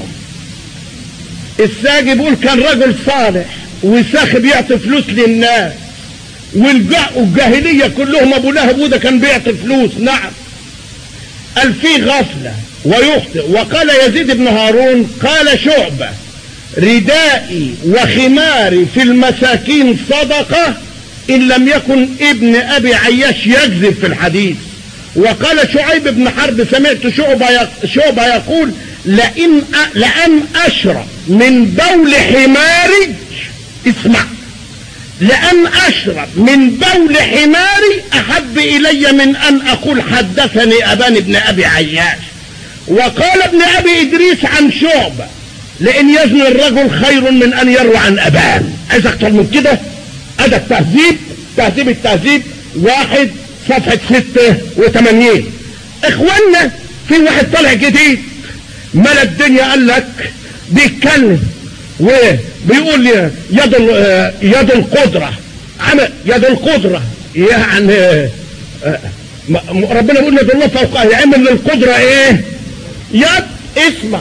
الساجي بيقول كان رجل صالح وساخب يعطي فلوس للناس والجا- والجاهلية كلهم ابو لهب وده كان بيعطي فلوس نعم قال في غفلة ويخطئ وقال يزيد بن هارون قال شعبة ردائي وخماري في المساكين صدقة إن لم يكن ابن أبي عياش يكذب في الحديث وقال شعيب بن حرب سمعت شعبة يق- شعبة يقول لئن أ- لأن أشرب من بول حماري اسمع لأن أشرب من بول حماري أحب إلي من أن أقول حدثني أبان ابن أبي عياش وقال ابن أبي إدريس عن شعبة لأن يزني الرجل خير من أن يروى عن أبان عايز أكتر من كده أدا التهذيب تهذيب التهذيب واحد صفحة ستة وثمانين إخوانا في واحد طالع جديد ملا الدنيا قال لك بيتكلم وبيقول لي يد يد القدرة عمل يد القدرة يعني ربنا بيقول يد الله فوق يعمل للقدرة ايه يد اسمع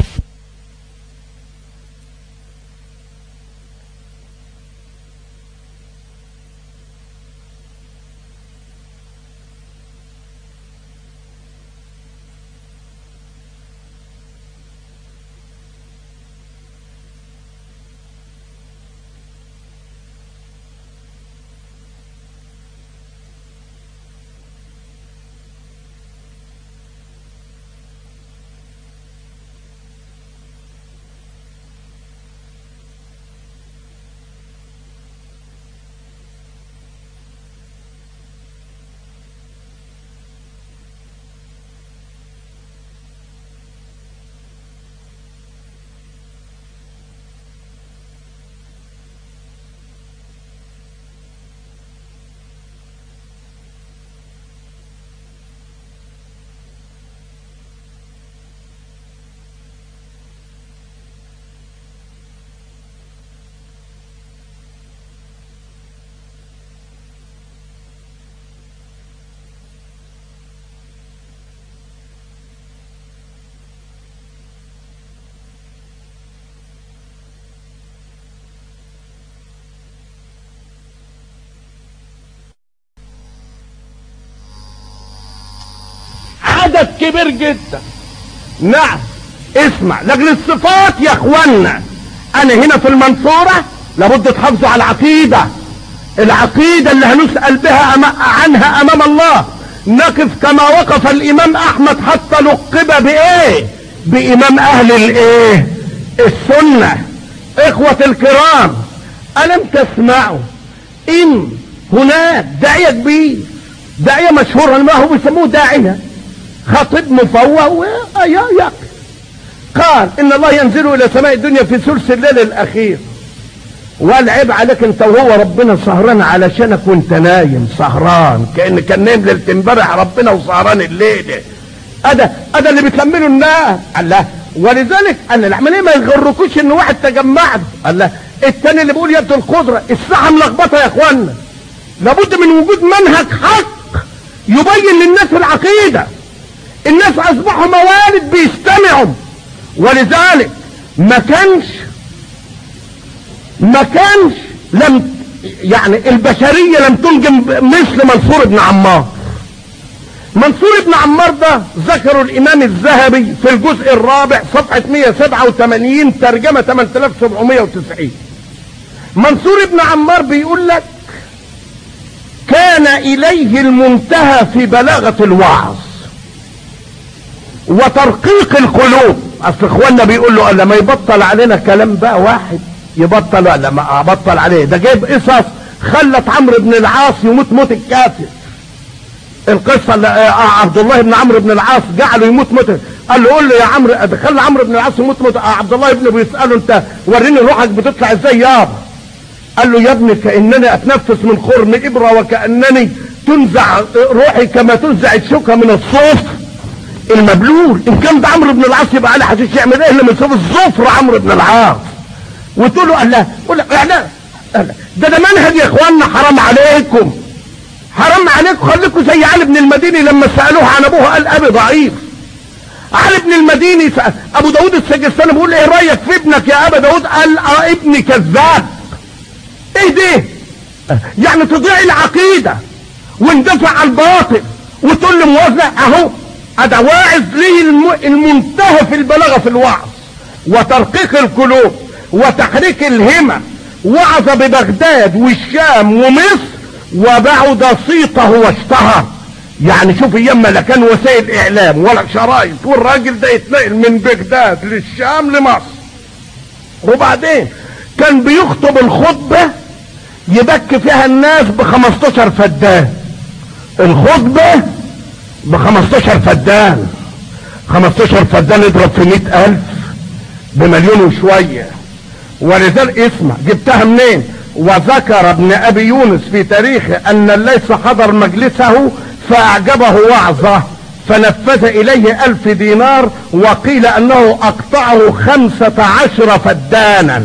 عدد كبير جدا نعم اسمع لاجل الصفات يا اخوانا انا هنا في المنصورة لابد تحافظوا على العقيدة العقيدة اللي هنسأل بها أم... عنها امام الله نقف كما وقف الامام احمد حتى لقب بايه بامام اهل الايه السنة اخوة الكرام الم تسمعوا ان هناك داعية كبير داعية مشهور ما هو بيسموه داعية خطيب مفوه ويا قال ان الله ينزل الى سماء الدنيا في ثلث الليل الاخير والعيب عليك انت وهو ربنا سهران علشانك وانت نايم سهران كان كان نايم ليله امبارح ربنا وسهران الليله ادا ادا اللي بتلمنوا الناس الله ولذلك ان العمليه ما يغركوش ان واحد تجمعنا الله التاني اللي بيقول يبدو القدره الساحه ملخبطه يا اخوانا لابد من وجود منهج حق يبين للناس العقيده الناس اصبحوا موالد بيستمعوا ولذلك ما كانش ما كانش لم يعني البشرية لم تنجم مثل منصور بن عمار منصور بن عمار ده ذكروا الامام الذهبي في الجزء الرابع صفحة 187 ترجمة 8790 منصور بن عمار بيقول لك كان اليه المنتهى في بلاغة الوعظ وترقيق القلوب اصل اخواننا بيقول له لما يبطل علينا كلام بقى واحد يبطل لما ابطل عليه ده جايب قصص خلت عمرو بن العاص يموت موت الكافر القصه اللي عبد الله بن عمرو بن العاص جعله يموت موت قال له قول له يا عمرو خلى عمرو بن العاص يموت موت عبد الله ابنه بيساله انت وريني روحك بتطلع ازاي يابا قال له يا ابني كانني اتنفس من خرم ابره وكانني تنزع روحي كما تنزع الشوكه من الصوف المبلول ان كان ده عمرو بن العاص يبقى علي حشيش يعمل ايه لما يشوف الظفر عمرو بن العاص وتقول له الله قول له لا ده ده منهج يا اخواننا حرام عليكم حرام عليكم خليكم زي علي بن المديني لما سالوه عن ابوه قال ابي ضعيف علي بن المديني سأل ابو داود السجستاني بيقول ايه رايك في ابنك يا ابا داود قال اه ابني كذاب ايه ده يعني تضيع العقيده وندفع على الباطل وتقول لي موازنه اهو هذا واعظ ليه المنتهى في البلاغه في الوعظ وترقيق القلوب وتحريك الهمة وعظ ببغداد والشام ومصر وبعد صيته واشتهر يعني شوف ايام لا كان وسائل اعلام ولا شرايط والراجل ده يتنقل من بغداد للشام لمصر وبعدين كان بيخطب الخطبة
يبكي فيها الناس ب 15 فدان الخطبة ب 15 فدان 15 فدان اضرب في 100000 بمليون وشوية ولذلك اسمع جبتها منين وذكر ابن ابي يونس في تاريخه ان الليث حضر مجلسه فاعجبه وعظه فنفذ اليه الف دينار وقيل انه اقطعه خمسة عشر فدانا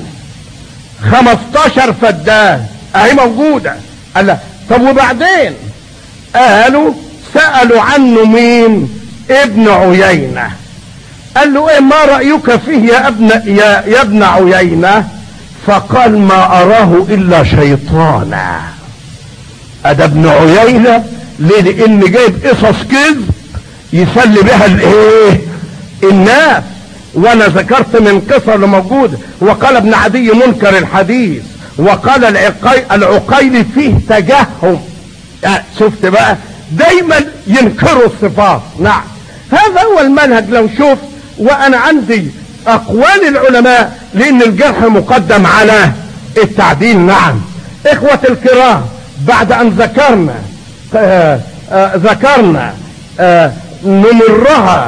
خمستاشر فدان اهي موجودة قال لا طب وبعدين قالوا سألوا عنه مين ابن عيينة قال له ايه ما رأيك فيه يا ابن يا, يا ابن عيينة فقال ما اراه الا شيطانا ادى ابن عيينة ليه لان جايب قصص كذب يسلي بها الايه الناس وانا ذكرت من قصة اللي موجودة وقال ابن عدي منكر الحديث وقال العقي العقيلي فيه تجهم يعني شفت بقى دايما ينكروا الصفات نعم هذا هو المنهج لو شفت وانا عندي اقوال العلماء لان الجرح مقدم على التعديل نعم اخوة الكرام بعد ان ذكرنا آه آه ذكرنا آه نمرها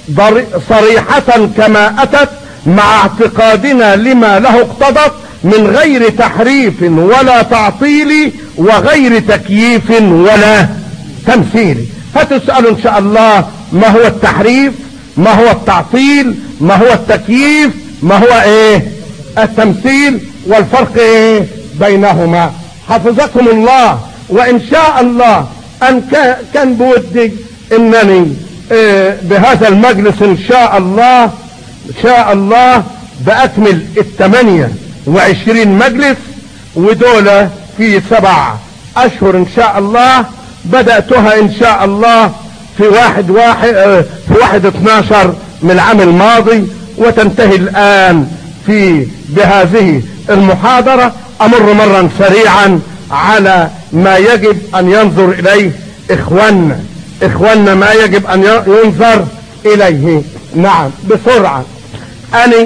صريحة كما اتت مع اعتقادنا لما له اقتضت من غير تحريف ولا تعطيل وغير تكييف ولا تمثيل فتسأل ان شاء الله ما هو التحريف ما هو التعطيل ما هو التكييف ما هو ايه التمثيل والفرق ايه بينهما حفظكم الله وان شاء الله ان كان بودي انني إيه بهذا المجلس ان شاء الله شاء الله باكمل الثمانية وعشرين مجلس ودولة في سبع اشهر ان شاء الله بدأتها ان شاء الله في واحد واحد في واحد اتناشر من العام الماضي وتنتهي الان في بهذه المحاضرة امر مرا سريعا على ما يجب ان ينظر اليه اخواننا اخواننا ما يجب ان ينظر اليه نعم بسرعة انا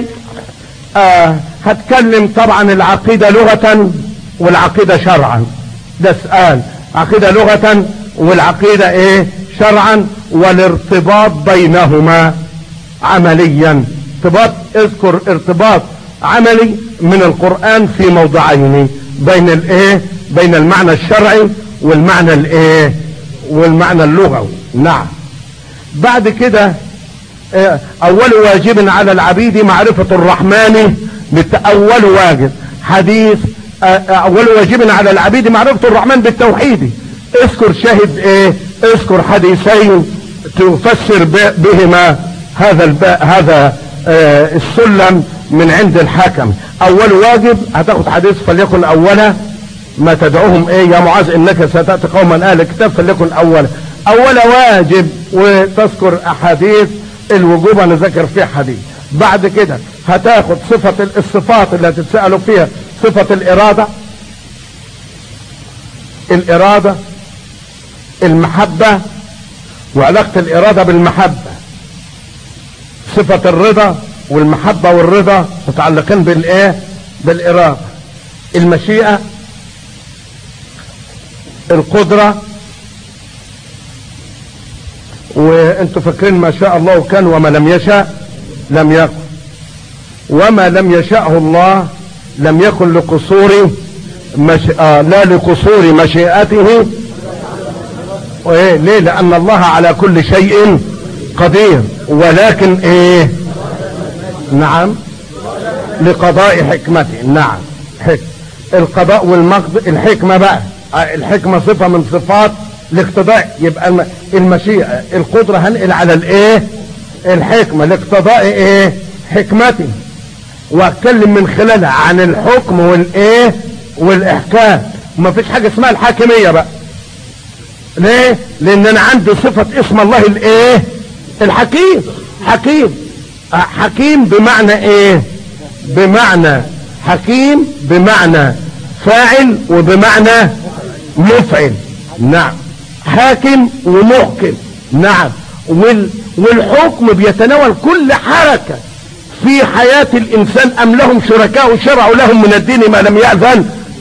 آه هتكلم طبعا العقيدة لغة والعقيدة شرعا ده سؤال عقيدة لغة والعقيدة ايه شرعا والارتباط بينهما عمليا ارتباط اذكر ارتباط عملي من القرآن في موضعين بين الايه بين المعنى الشرعي والمعنى الايه والمعنى اللغوي نعم بعد كده اه اول واجب على العبيد معرفة الرحمن اول واجب حديث اه اول واجب على العبيد معرفة الرحمن بالتوحيد اذكر شاهد ايه اذكر حديثين تفسر بهما هذا الب... هذا اه السلم من عند الحاكم اول واجب هتاخد حديث فليكن اولا ما تدعوهم ايه يا معاذ انك ستأتي قوما اهل الكتاب فليكن اولا اول واجب وتذكر احاديث الوجوب انا ذكر فيه حديث بعد كده هتاخد صفة الصفات اللي هتتسألوا فيها صفة الارادة الارادة المحبة وعلاقة الارادة بالمحبة صفة الرضا والمحبة والرضا متعلقين بالايه بالارادة المشيئة القدرة وانتوا فاكرين ما شاء الله كان وما لم يشاء لم يكن وما لم يشاءه الله لم يكن لقصور مش... آه لا لقصور مشيئته وايه ليه لان الله على كل شيء قدير ولكن ايه نعم لقضاء حكمته نعم حكم القضاء والمقض الحكمة بقى الحكمة صفة من صفات الاقتضاء يبقى المشيئة القدرة هنقل على الايه الحكمة لاقتضاء ايه حكمتي واتكلم من خلالها عن الحكم والايه والاحكام وما فيش حاجة اسمها الحاكمية بقى ليه لان انا عندي صفة اسم الله الايه الحكيم حكيم حكيم بمعنى ايه بمعنى حكيم بمعنى فاعل وبمعنى مفعل نعم حاكم ومحكم نعم وال والحكم بيتناول كل حركة في حياة الإنسان أم لهم شركاء شرعوا لهم من الدين ما لم يأذن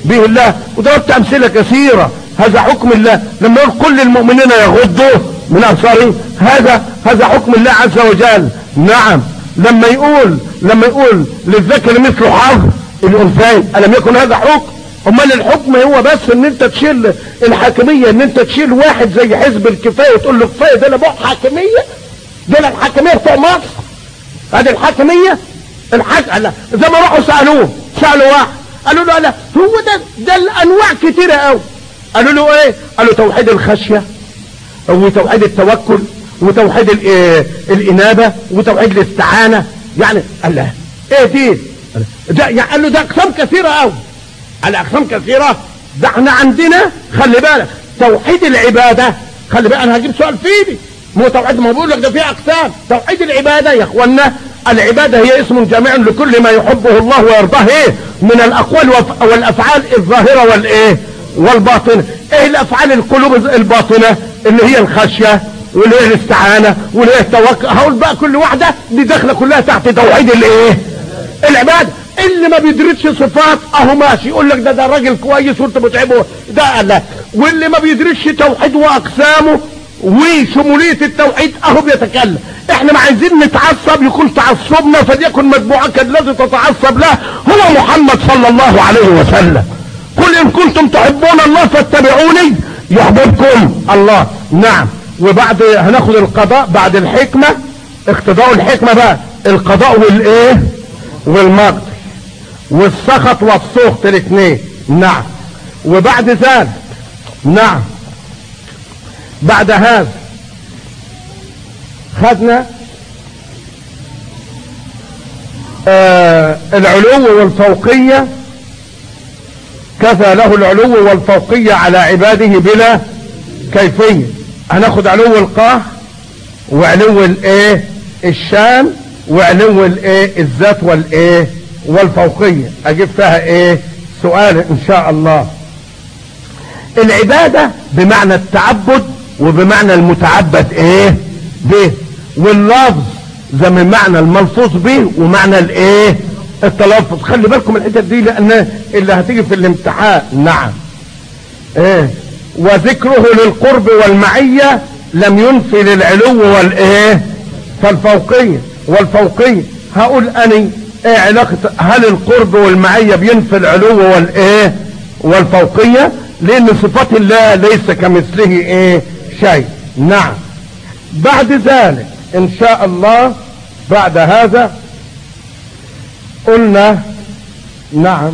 به الله وضربت امثله كثيره هذا حكم الله لما يقول كل المؤمنين يغضوا من ابصارهم هذا هذا حكم الله عز وجل نعم لما يقول لما يقول للذكر مثل حظ الانثيين الم يكن هذا حكم امال الحكم هو بس ان انت تشيل الحاكميه ان انت تشيل واحد زي حزب الكفايه وتقول له كفايه ده انا بقى حاكميه ده انا الحاكميه بتوع مصر ادي الحاكميه الحاج لا زي ما راحوا سالوه سالوا واحد قالوا له لا هو ده ده الانواع كتيره قوي قالوا له ايه قالوا توحيد الخشيه وتوحيد التوكل وتوحيد ال- الانابه وتوحيد الاستعانه يعني قال له ايه دي ده يعني قال له ده اقسام كثيره قوي على اقسام كثيره ده احنا عندنا خلي بالك توحيد العباده خلي بالك انا هجيب سؤال في ايدي مو توحيد ما بقول لك ده في اقسام توحيد العباده يا اخوانا العباده هي اسم جامع لكل ما يحبه الله ويرضاه ايه من الاقوال وف- والافعال الظاهره والايه والباطنه ايه الافعال القلوب الباطنه اللي هي الخشيه واللي هي الاستعانه واللي هي التوكل هقول بقى كل واحده دي داخله كلها تحت توحيد الايه العباده اللي ما بيدركش صفات اهو ماشي يقول لك ده ده راجل كويس وانت بتعبه ده لا واللي ما بيدركش توحيد واقسامه وشموليه التوحيد اهو بيتكلم احنا ما عايزين نتعصب يكون تعصبنا فليكن متبوعك الذي تتعصب له هو محمد صلى الله عليه وسلم قل ان كنتم تحبون الله فاتبعوني يحببكم الله نعم وبعد هناخد القضاء بعد الحكمة اقتضاء الحكمة بقى القضاء والايه والمقت والسخط والسخط الاثنين نعم وبعد ذلك نعم بعد هذا خدنا آه العلو والفوقية كفى له العلو والفوقية على عباده بلا كيفية هناخد علو القهر وعلو الايه الشان وعلو الايه الذات والايه والفوقية اجيب فيها ايه سؤال ان شاء الله العبادة بمعنى التعبد وبمعنى المتعبد ايه به واللفظ زي من معنى الملفوظ به ومعنى الايه التلفظ خلي بالكم الحتت دي لان اللي هتيجي في الامتحان نعم ايه وذكره للقرب والمعية لم ينفي للعلو والايه فالفوقية والفوقية هقول اني ايه علاقة هل القرب والمعية بينفي العلو والايه والفوقية لان صفات الله ليس كمثله ايه شيء نعم بعد ذلك ان شاء الله بعد هذا قلنا نعم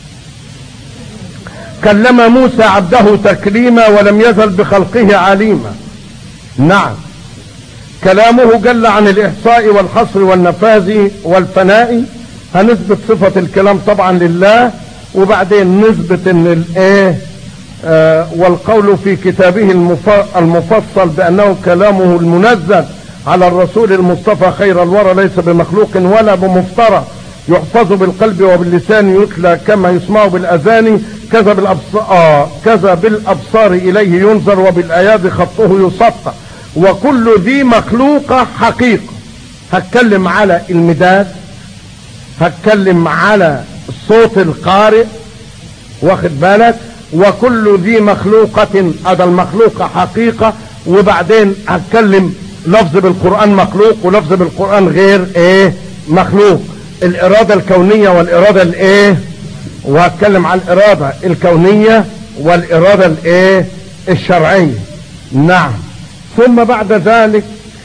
كلم موسى عبده تكليما ولم يزل بخلقه عليما نعم كلامه جل عن الإحصاء والحصر والنفاذ والفناء هنثبت صفة الكلام طبعا لله وبعدين نثبت ان الايه آه والقول في كتابه المف- المفصل بأنه كلامه المنزل على الرسول المصطفى خير الورى ليس بمخلوق ولا بمفترى يحفظ بالقلب وباللسان يتلى كما يسمع بالأذان كذا بالأبصار, آه كذا بالأبصار إليه ينظر وبالآيات خطه يسطى وكل ذي مخلوقة حقيقة هتكلم على المداد هتكلم على صوت القارئ واخد بالك وكل ذي مخلوقة هذا المخلوقة حقيقة وبعدين هتكلم لفظ بالقرآن مخلوق ولفظ بالقرآن غير ايه مخلوق الإرادة الكونية والإرادة الايه وهتكلم على الإرادة الكونية والإرادة الايه الشرعية نعم ثم بعد ذلك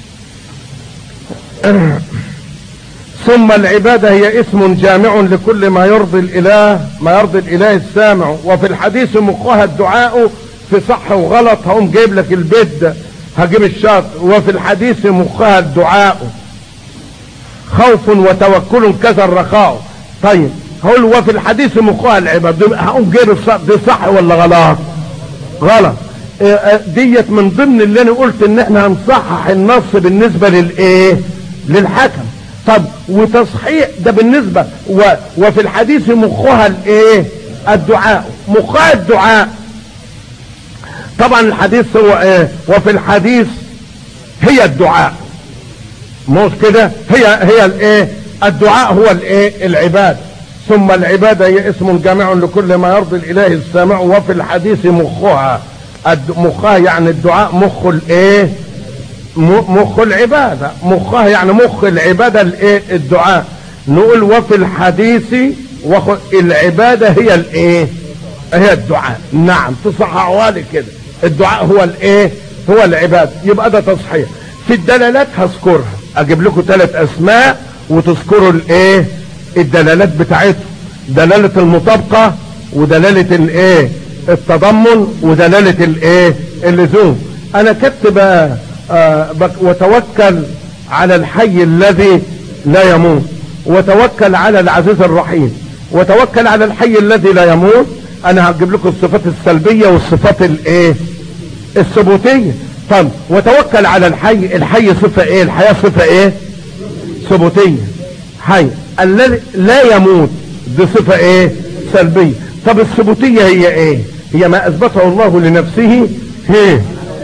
ثم العبادة هي اسم جامع لكل ما يرضي الإله ما يرضي الإله السامع وفي الحديث مخها الدعاء في صح وغلط هقوم جايب لك البيت ده هجيب الشرط وفي الحديث مخها الدعاء خوف وتوكل كذا الرخاء طيب هقول وفي الحديث مخها العبادة هقوم جايب الصح دي صح ولا غلط غلط إيه، آه، ديت من ضمن اللي انا قلت ان احنا هنصحح النص بالنسبة للايه للحكم طب وتصحيح ده بالنسبة و وفي الحديث مخها الايه الدعاء مخها الدعاء طبعا الحديث هو ايه وفي الحديث هي الدعاء مش كده هي هي الايه الدعاء هو الايه العباد
ثم العبادة هي اسم جامع لكل ما يرضي الإله السامع وفي الحديث مخها الد- مخها يعني الدعاء مخ الايه م- مخ العبادة مخها يعني مخ العبادة الايه الدعاء نقول وفي الحديث وخ- العبادة هي الايه هي الدعاء نعم تصححوا لي كده الدعاء هو الايه هو العبادة يبقى ده تصحيح في الدلالات هذكرها اجيب لكم ثلاث اسماء وتذكروا الايه الدلالات بتاعتهم دلالة المطابقة ودلالة الايه التضمن ودلالة الايه اللزوم انا كتب آه بك- وتوكل على الحي الذي لا يموت وتوكل على العزيز الرحيم وتوكل على الحي الذي لا يموت انا هجيب لكم الصفات السلبية والصفات الايه الثبوتية طب وتوكل على الحي الحي صفة ايه الحياة صفة ايه ثبوتية حي الذي لا يموت دي صفة ايه سلبية طب الثبوتية هي ايه هي ما اثبته الله لنفسه هي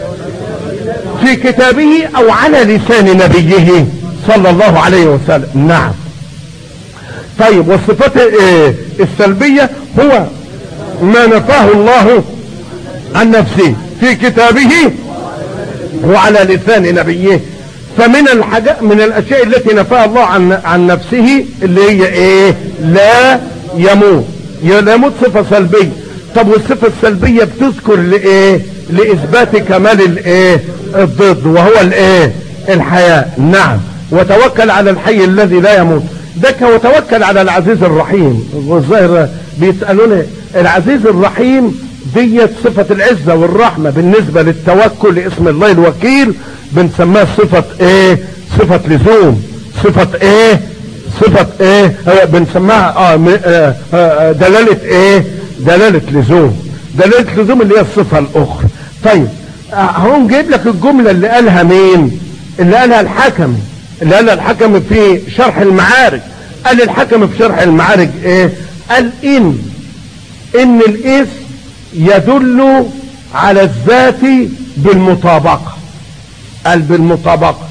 في كتابه او على لسان نبيه صلى الله عليه وسلم نعم طيب والصفات إيه السلبية هو ما نفاه الله عن نفسه في كتابه وعلى لسان نبيه فمن الحاجات من الاشياء التي نفاها الله عن عن نفسه اللي هي ايه لا يموت لا يموت صفه سلبيه طب والصفه السلبيه بتذكر لايه لاثبات كمال الايه الضد وهو الايه الحياه نعم وتوكل على الحي الذي لا يموت ده وتوكل على العزيز الرحيم والظاهر بيسالوني العزيز الرحيم ديت صفة العزة والرحمة بالنسبة للتوكل لاسم الله الوكيل بنسميها صفة ايه صفة لزوم صفة ايه صفة ايه آه بنسميها اه م- آه آه دلالة ايه دلالة لزوم دلالة لزوم اللي هي الصفة الاخرى طيب آه هون جايب لك الجملة اللي قالها مين اللي قالها الحكم اللي قالها الحكم في شرح المعارج قال الحكم في شرح المعارج ايه قال ان ان الاسم يدل على الذات بالمطابقة قال بالمطابقة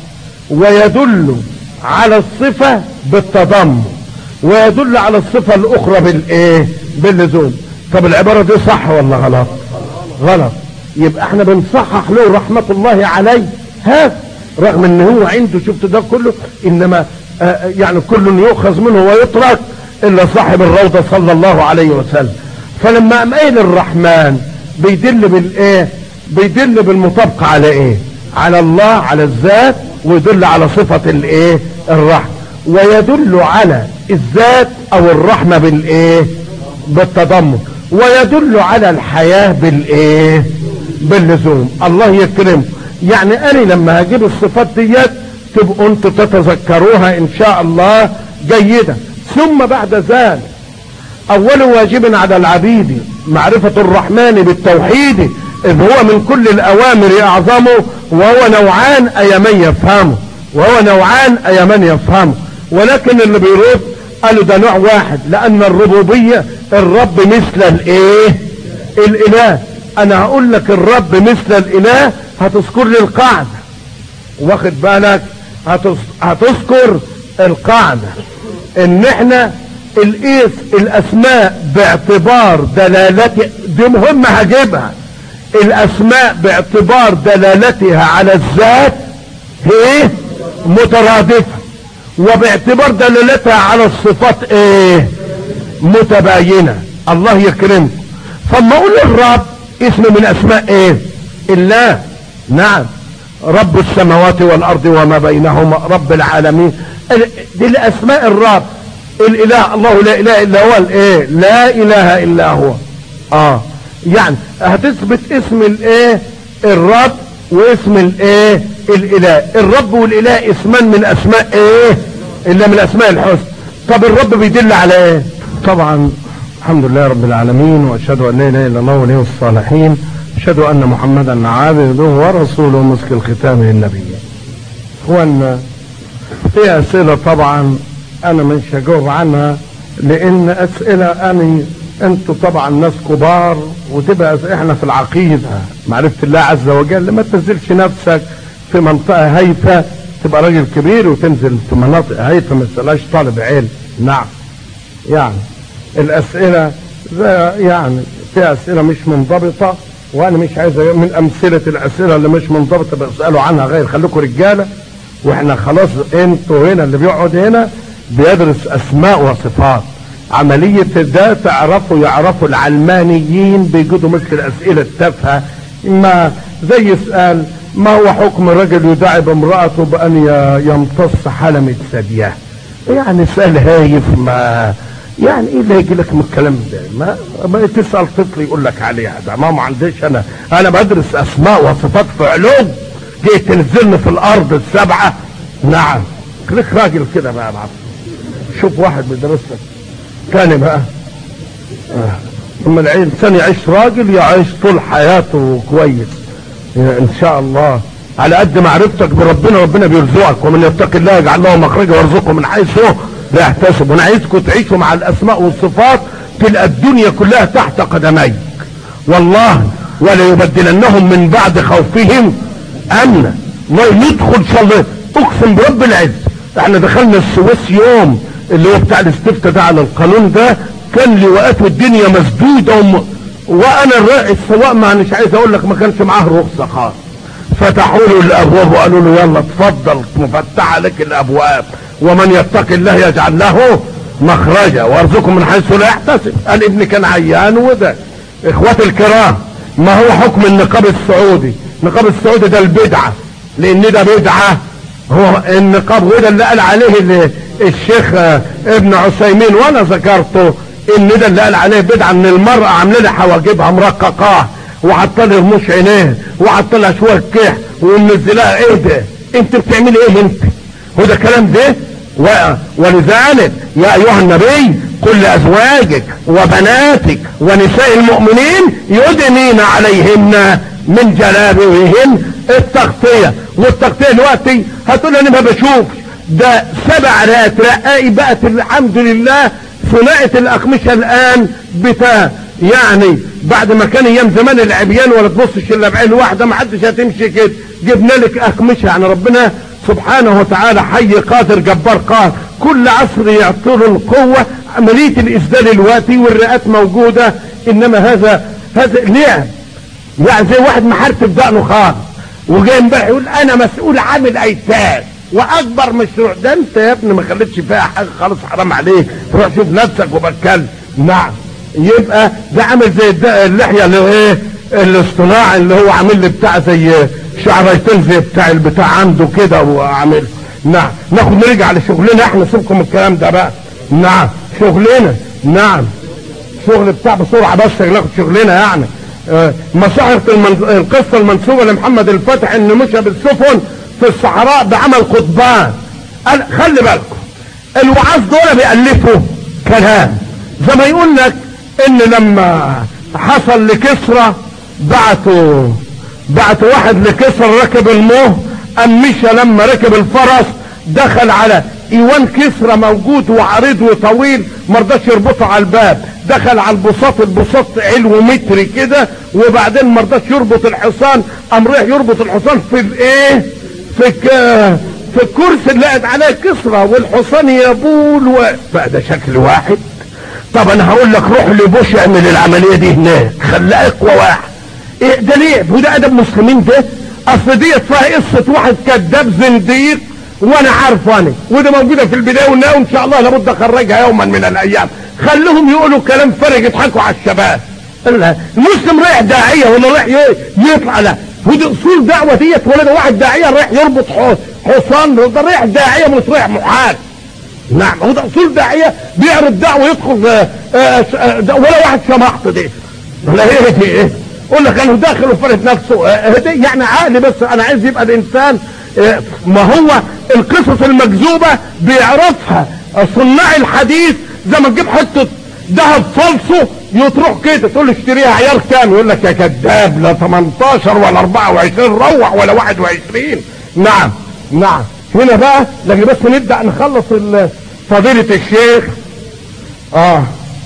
ويدل على الصفة بالتضمن ويدل على الصفة الاخرى بالايه باللزوم طب العبارة دي صح ولا غلط غلط يبقى احنا بنصحح له رحمة الله عليه هذا رغم ان هو عنده شفت ده كله انما آه يعني كل يؤخذ منه ويترك الا صاحب الروضة صلى الله عليه وسلم فلما قام قايل الرحمن بيدل بالايه بيدل بالمطابقة على ايه على الله على الذات ويدل على صفة الايه الرحمة ويدل على الذات او الرحمة بالايه بالتضمن ويدل على الحياة بالايه باللزوم الله يكرمكم يعني انا لما هجيب الصفات ديت تبقوا انتوا تتذكروها ان شاء الله جيدا ثم بعد ذلك اول واجب على العبيد معرفة الرحمن بالتوحيد اذ هو من كل الاوامر اعظمه وهو نوعان اي من يفهمه وهو نوعان اي من يفهمه ولكن اللي بيرد قالوا ده نوع واحد لان الربوبية الرب مثل الايه الاله انا هقول لك الرب مثل الاله هتذكر لي القاعدة واخد بالك هتذ- هتذكر القاعدة ان احنا الاسم الاسماء باعتبار دلالتها دي مهمة هجيبها الاسماء باعتبار دلالتها على الذات هي مترادفة وباعتبار دلالتها على الصفات ايه متباينة الله يكرمكم فما اقول الرب اسم من اسماء ايه الله نعم رب السماوات والارض وما بينهما رب العالمين ال- دي الاسماء الرب الاله الله لا اله الا هو الايه لا اله الا هو اه يعني هتثبت اسم الايه الرب واسم الايه الاله الرب والاله اسمان من اسماء ايه الا من اسماء الحسن طب الرب بيدل على ايه طبعا الحمد لله رب العالمين واشهد ان لا اله الا الله ولي الصالحين اشهد ان محمدا عبده ورسوله مسك الختام للنبي اخوانا في اسئله طبعا انا مش هجاوب عنها لان اسئله انا انتوا طبعا ناس كبار وتبقى أس- احنا في العقيده معرفه الله عز وجل ما تنزلش نفسك في منطقه هايفه تبقى راجل كبير وتنزل في مناطق هايفه ما تسالهاش طالب علم نعم يعني
الاسئله زي يعني في اسئله مش منضبطه وانا مش عايز أ- من امثله الاسئله اللي مش منضبطه بيسالوا عنها غير خليكم رجاله واحنا خلاص انتوا هنا اللي بيقعد هنا بيدرس اسماء وصفات عملية ده تعرفوا يعرفوا العلمانيين بيجدوا مثل الاسئلة التافهة ما زي يسأل ما هو حكم رجل يداعب امرأته بأن ي- يمتص حلمة ثدياه يعني سؤال هايف ما يعني ايه اللي هيجي لك من الكلام ده ما, ما تسال طفل يقول لك عليها ده ما ما عنديش انا انا بدرس اسماء وصفات في علوم جيت تنزلني في الارض السبعه نعم خليك راجل كده بقى معاك شوف واحد بيدرس لك تاني بقى آه. اما الانسان يعيش راجل يعيش طول حياته كويس ان شاء الله على قد معرفتك بربنا ربنا بيرزقك ومن يتق الله يجعل له مخرجا ويرزقه من حيث لا يحتسب وانا عايزكم تعيشوا مع الاسماء والصفات تلقى الدنيا كلها تحت قدميك والله ولا يبدلنهم من بعد خوفهم امنا ما ندخل ان شاء الله اقسم برب العز احنا دخلنا السويس يوم اللي هو بتاع الاستفتاء ده على القانون ده كان لواءات والدنيا مسدوده وم... وانا الرائد السواق ما مش عايز اقول لك ما كانش معاه رخصه خالص فتحوا له الابواب وقالوا له يلا اتفضل مفتحه لك الابواب ومن يتق الله يجعل له مخرجا ويرزقه من حيث لا يحتسب قال ابني كان عيان وده اخواتي الكرام ما هو حكم النقاب السعودي النقاب السعودي ده البدعه لان ده بدعه هو النقاب وده اللي قال عليه اللي الشيخ آه، ابن عثيمين وانا ذكرته ان ده اللي قال عليه بدعه ان المراه عامله لها حواجبها مرققاه وحاطه لها رموش عينيه وحاطه لها شويه كح ومنزلها ايه ده انت بتعملي ايه انت هو ده الكلام ده و... ولذلك يا ايها النبي قل لازواجك وبناتك ونساء المؤمنين يدنين عليهن من جلابيبهن التغطيه والتغطيه دلوقتي هتقول انا ما بشوفش ده سبع رقات رقائي بقت الحمد لله صناعة الأقمشة الآن بتاع يعني بعد ما كان أيام زمان العبيان ولا تبصش إلا بعين واحدة ما حدش هتمشي كده جبنا لك أقمشة يعني ربنا سبحانه وتعالى حي قادر جبار قاهر كل عصر يعطيه القوة عملية الإسدال الوقتي والرئات موجودة إنما هذا هذا لعب يعني زي واحد محرتب دقنه خالص وجاي امبارح يقول انا مسؤول عن الايتام واكبر مشروع ده انت يا ابني ما خليتش فيها حاجه خالص حرام عليك روح شوف نفسك وبتكلم نعم يبقى ده عامل زي الد- اللحيه اللي هو ايه الاصطناعي اللي هو عامل لي بتاع زي شعريتين زي بتاع البتاع عنده كده وعامل نعم ناخد نرجع لشغلنا احنا سيبكم من الكلام ده بقى نعم شغلنا نعم شغل بتاع بسرعه بس ناخد شغلنا يعني آه، مصاحف المن... القصه المنسوبه لمحمد الفتح انه مشى بالسفن في الصحراء بعمل قضبان قال خلي بالكم الوعاظ دول بيألفوا كلام زي ما يقول لك ان لما حصل لكسرى بعتوا بعتوا واحد لكسرى ركب الموه قام مشى لما ركب الفرس دخل على ايوان كسرى موجود وعريض وطويل مرضاش يربطه على الباب دخل على البساط البساط علو متر كده وبعدين مرضاش يربط الحصان قام رايح يربط الحصان في الايه في الك... في الكرسي اللي قاعد عليه كسرى والحصان يبول و... بقى ده شكل واحد طب انا هقول لك روح لبوش اعمل العمليه دي هناك خلاه اقوى واحد ايه ده ليه هو ده ادب مسلمين ده اصل ديت فيها قصه واحد كذاب زنديق وانا عارفه انا وده موجوده في البدايه والنهايه وان شاء الله لابد اخرجها يوما من الايام خليهم يقولوا كلام فارغ يضحكوا على الشباب لا، المسلم رايح داعيه ولا رايح ي- يطلع لا هو دي اصول دعوه ديت ولا ده واحد داعيه رايح يربط ح- حصان ده رايح داعيه مش رايح محال نعم هو ده اصول داعيه بيعرض دعوه يدخل آه، آه، آه، ده ولا واحد سمحت دي ولا ايه دي ايه يقول لك انا داخل وفرد نفسه آه، دي يعني عقلي بس انا عايز يبقى الانسان آه، ما هو القصص المكذوبه بيعرفها صناع الحديث زي ما تجيب حته ذهب فالصو يتروح كده تقول له اشتريها عيار كام يقول لك يا كذاب لا 18 ولا 24 روح ولا 21 نعم نعم هنا بقى لكن بس نبدا نخلص ال- فضيله الشيخ اه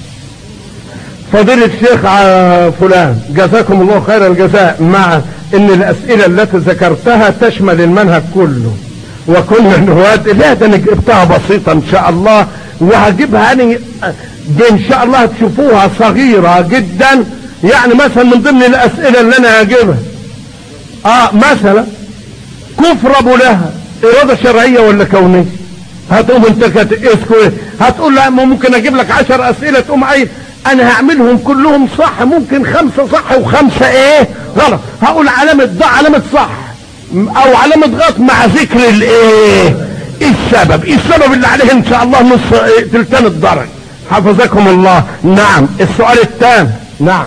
فضيلة الشيخ ع- فلان جزاكم الله خير الجزاء مع ان الاسئلة التي ذكرتها تشمل المنهج كل وكل النواد لا ده انا جبتها بسيطة ان شاء الله وهجيبها انا ان شاء الله تشوفوها صغيرة جدا يعني مثلا من ضمن الاسئلة اللي انا هجيبها اه مثلا كفر ابو لهب ارادة شرعية ولا كونية هتقوم انت اسكو هتقول لا ممكن اجيب لك عشر اسئلة تقوم عايز انا هعملهم كلهم صح ممكن خمسة صح وخمسة ايه غلط هقول علامة ضع علامة صح او علامة غلط مع ذكر الايه السبب السبب اللي عليه ان شاء الله نص تلتان الدرج حفظكم الله نعم السؤال الثاني نعم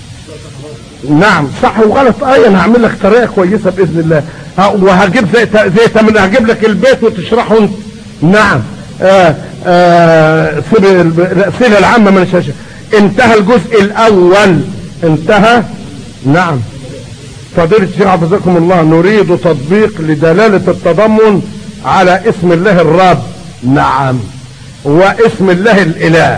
نعم صح وغلط اي انا هعمل لك طريقه كويسه باذن الله وهجيب زي زي تمن هجيب لك البيت وتشرحه انت نعم آه آه الاسئله العامه من الشاشه انتهى الجزء الاول انتهى نعم فضيلة الشيخ حفظكم الله نريد تطبيق لدلالة التضمن على اسم الله الرب نعم واسم الله الاله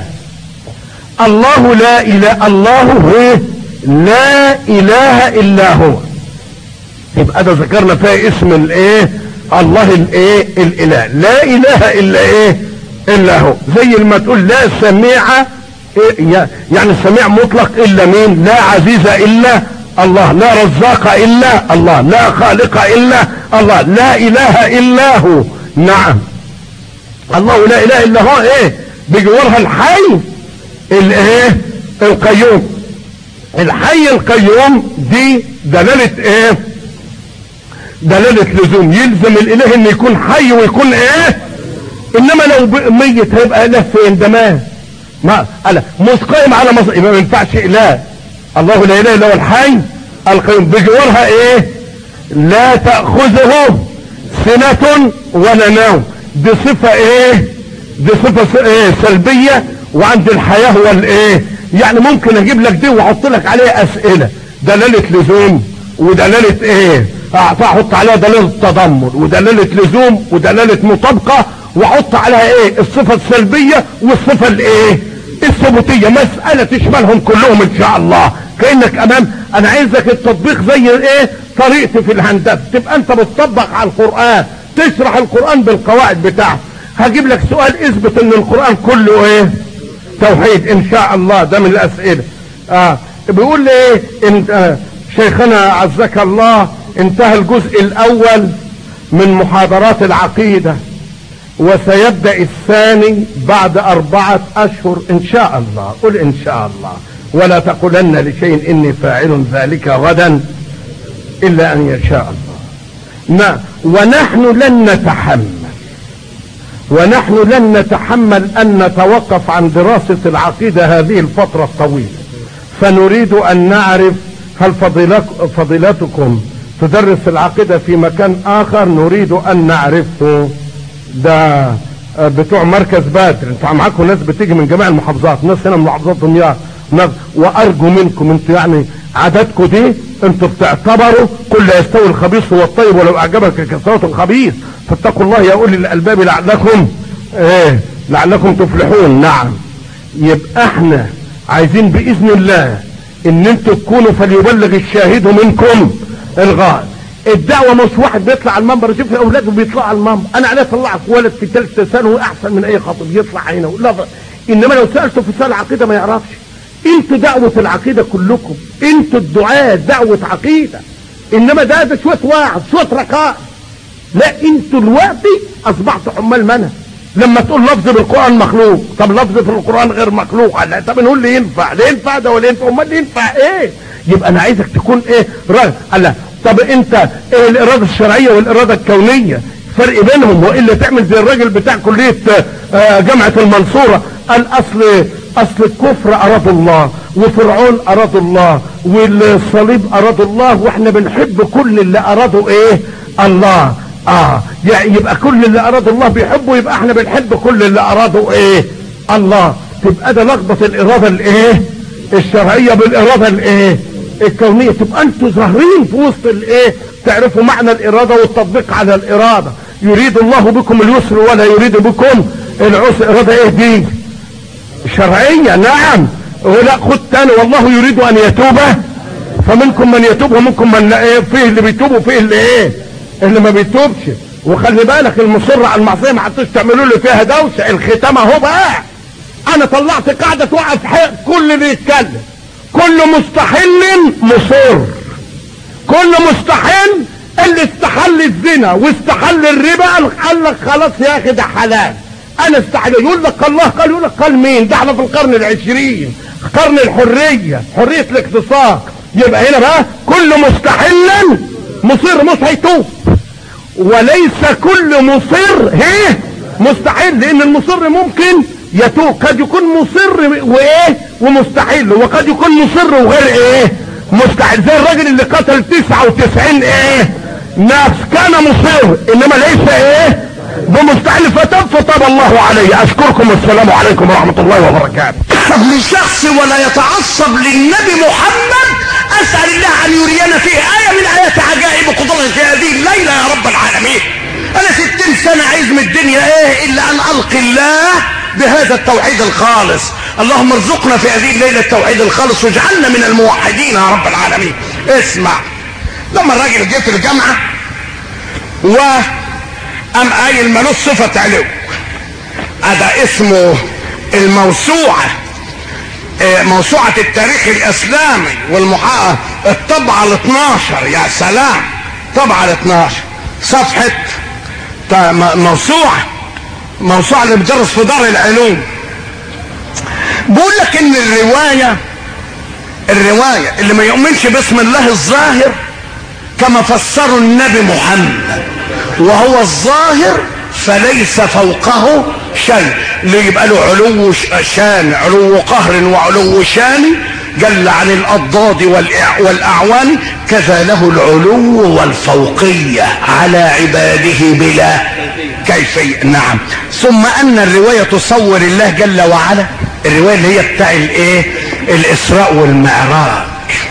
الله لا اله الله هو لا اله الا هو يبقى ده ذكرنا فيها اسم الايه الله الايه الاله لا اله الا ايه الا هو زي ما تقول لا سميع إيه يعني السميع مطلق الا مين لا عزيز الا الله لا رزاق الا الله لا خالق الا الله لا اله الا هو نعم الله لا اله الا هو ايه بجوارها الحي الايه القيوم الحي القيوم دي دلالة ايه دلالة لزوم يلزم الاله ان يكون حي ويكون ايه انما لو ميت هيبقى اله فين ده ما ما ألا مش قائم على مصر يبقى ما ينفعش اله الله لا اله الا هو الحي القيوم بجوارها ايه لا تأخذه سنة ولا نوم دي صفة ايه دي صفة ايه سلبية وعند الحياة هو الايه يعني ممكن اجيب لك دي واحط لك عليها اسئلة دلالة لزوم ودلالة ايه احط عليها دلالة تضمن ودلالة لزوم ودلالة مطابقة واحط عليها ايه الصفة السلبية والصفة الايه الثبوتية مسألة تشملهم كلهم ان شاء الله كأنك امام انا عايزك التطبيق زي ايه طريقتي في الهندسة تبقى انت بتطبق على القرآن تشرح القرآن بالقواعد بتاعته هجيب لك سؤال اثبت ان القرآن كله ايه توحيد ان شاء الله ده من الاسئلة اه بيقول لي ايه انت آه شيخنا عزك الله انتهى الجزء الاول من محاضرات العقيدة وسيبدأ الثاني بعد اربعة اشهر ان شاء الله قل ان شاء الله ولا تقولن لشيء اني فاعل ذلك غدا الا ان يشاء الله نعم ونحن لن نتحمل ونحن لن نتحمل ان نتوقف عن دراسة العقيدة هذه الفترة الطويلة فنريد ان نعرف هل فضيلك فضيلتكم تدرس العقيدة في مكان اخر نريد ان نعرفه ده بتوع مركز بدر انتوا معاكم ناس بتيجي من جميع المحافظات ناس هنا من محافظات دمياط وارجو منكم انتوا يعني عددكم دي انتوا بتعتبروا كل يستوي الخبيث والطيب ولو اعجبك كثرة الخبيث فاتقوا الله يا اولي الالباب لعلكم ايه لعلكم تفلحون نعم يبقى احنا عايزين باذن الله ان انتوا تكونوا فليبلغ الشاهد منكم الغائب الدعوة مش واحد بيطلع على المنبر شوف اولاده بيطلعوا على المنبر انا عليه اطلعك ولد في ثالثه ثانوي احسن من اي خطيب يطلع عينه لا انما لو سالته في سؤال العقيده ما يعرفش انتوا دعوة العقيدة كلكم انتوا الدعاة دعوة عقيدة انما ده ده شوية واعظ شوية رقائق لا انتوا دلوقتي اصبحتوا عمال منهج لما تقول لفظ بالقرآن مخلوق طب لفظ في القرآن غير مخلوق لا طب نقول لي ينفع لا ينفع ده ولا ينفع امال ينفع ايه يبقى انا عايزك تكون ايه راجل لا طب انت ايه الاراده الشرعيه والاراده الكونيه فرق بينهم والا تعمل زي الراجل بتاع كليه آه جامعه المنصوره قال اصل اصل الكفر اراد الله وفرعون اراد الله والصليب اراد الله واحنا بنحب كل اللي اراده ايه الله اه يعني يبقى كل اللي اراده الله بيحبه يبقى احنا بنحب كل اللي اراده ايه الله تبقى ده لخبط الاراده الايه الشرعيه بالاراده الايه الكونيه تبقى انتوا ظاهرين في وسط الايه تعرفوا معنى الاراده والتطبيق على الاراده يريد الله بكم اليسر ولا يريد بكم العسر اراده ايه دي شرعيه نعم ولا خد تاني والله يريد ان يتوب فمنكم من يتوب ومنكم من لا ايه فيه اللي بيتوب وفيه اللي ايه اللي ما بيتوبش وخلي بالك المصر على المعصيه ما حدش تعملوا له فيها دوشه الختام اهو بقى انا طلعت قاعده توقف حق كل اللي يتكلم كل مستحل مصر كل مستحل اللي استحل الزنا واستحل الربا قال لك خلاص يا اخي ده حلال انا استحل يقول لك الله قال يقول لك قال مين ده احنا في القرن العشرين قرن الحريه حريه الاقتصاد يبقى هنا بقى كل مستحل مصر مش هيتوب وليس كل مصر هي مستحيل لان المصر ممكن يتوب قد يكون مصر وايه ومستحيل وقد يكون مصر وغير ايه مستحيل زي الراجل اللي قتل 99 ايه نفس كان مصر انما ليس ايه بمستحيل فتاب فتاب الله عليه اشكركم والسلام عليكم ورحمه الله وبركاته
لشخص ولا يتعصب للنبي محمد اسال الله ان يرينا فيه ايه من ايات عجائب قدرته في هذه الليله يا رب العالمين انا ستين سنه عايز من الدنيا ايه الا ان القي الله بهذا التوحيد الخالص اللهم ارزقنا في هذه الليله التوحيد الخالص واجعلنا من الموحدين يا رب العالمين اسمع لما الراجل جه في الجامعه و قام قايل ملوش صفه علو هذا اسمه الموسوعه موسوعة التاريخ الاسلامي والمحقق الطبعة ال 12 يا سلام طبعة ال 12 صفحة موسوعة موسوعة اللي بتدرس في دار العلوم بقول لك ان الرواية الرواية اللي ما يؤمنش باسم الله الظاهر كما فسره النبي محمد وهو الظاهر فليس فوقه شيء اللي يبقى له علو شان علو قهر وعلو شان جل عن الاضداد والاعوان كذا له العلو والفوقية على عباده بلا كيفية نعم ثم ان الرواية تصور الله جل وعلا الرواية اللي هي بتاع الايه الاسراء والمعراج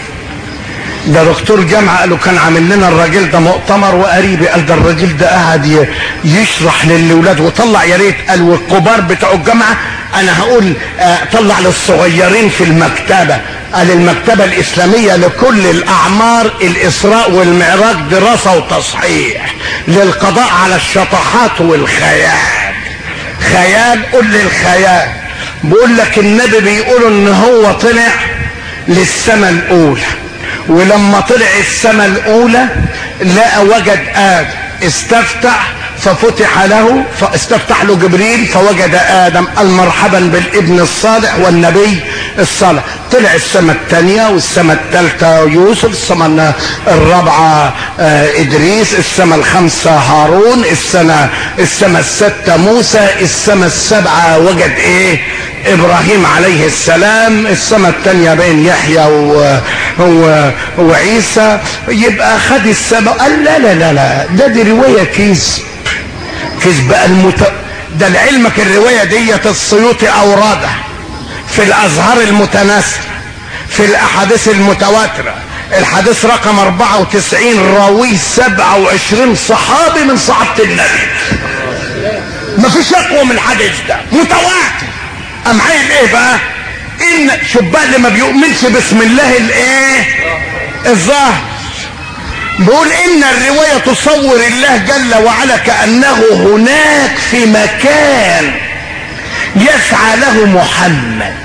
ده دكتور جامعة قالوا كان عامل لنا الراجل ده مؤتمر وقريبي قال ده الراجل ده قاعد يشرح للاولاد وطلع يا ريت قال والكبار بتوع الجامعة انا هقول آه طلع للصغيرين في المكتبة قال المكتبة الاسلامية لكل الاعمار الاسراء والمعراج دراسة وتصحيح للقضاء على الشطحات والخيال خيال قول لي الخيال بقول لك النبي بيقول ان هو طلع للسماء الاولى ولما طلع السماء الاولى لقى وجد ادم استفتح ففتح له فاستفتح له جبريل فوجد ادم قال مرحبا بالابن الصالح والنبي الصالح طلع السماء الثانية والسماء الثالثة يوسف السماء الرابعة ادريس السماء الخامسة هارون السنة السماء الستة موسى السماء السبعة وجد ايه ابراهيم عليه السلام السماء الثانية بين يحيى و... و... وعيسى يبقى خد السماء قال لا لا لا لا ده دي رواية كيس كيس بقى المت... ده لعلمك الرواية ديت السيوطي اوردها في الازهار المتناثر في الاحاديث المتواترة الحديث رقم 94 راويه 27 صحابي من صحابة النبي مفيش اقوى من الحديث ده متواتر قام عايل ايه بقى ان شباب اللي ما بيؤمنش باسم الله الايه الظاهر بيقول ان الرواية تصور الله جل وعلا كأنه هناك في مكان يسعى له محمد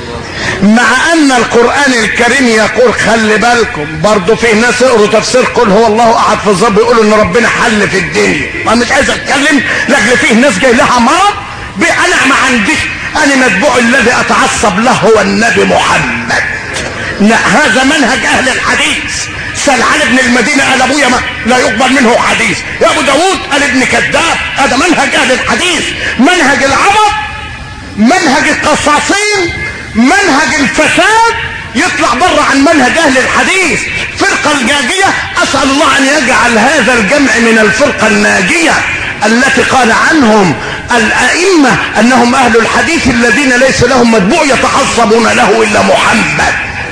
مع ان القرآن الكريم يقول خلي بالكم برضه في ناس يقروا تفسير قل هو الله احد في الظهر بيقولوا ان ربنا حل في الدنيا ما مش عايز اتكلم لاجل فيه ناس جاي لها مرض انا ما عنديش انا متبوع الذي اتعصب له هو النبي محمد هذا منهج اهل الحديث سأل عن ابن المدينة قال ابويا ما لا يقبل منه حديث يا ابو داود قال ابن كذاب هذا منهج اهل الحديث منهج العرب منهج القصاصين منهج الفساد يطلع بره عن منهج اهل الحديث فرقة الجاجية اسأل الله ان يجعل هذا الجمع من الفرقة الناجية التي قال عنهم الائمة انهم اهل الحديث الذين ليس لهم متبوع يتعصبون له الا محمد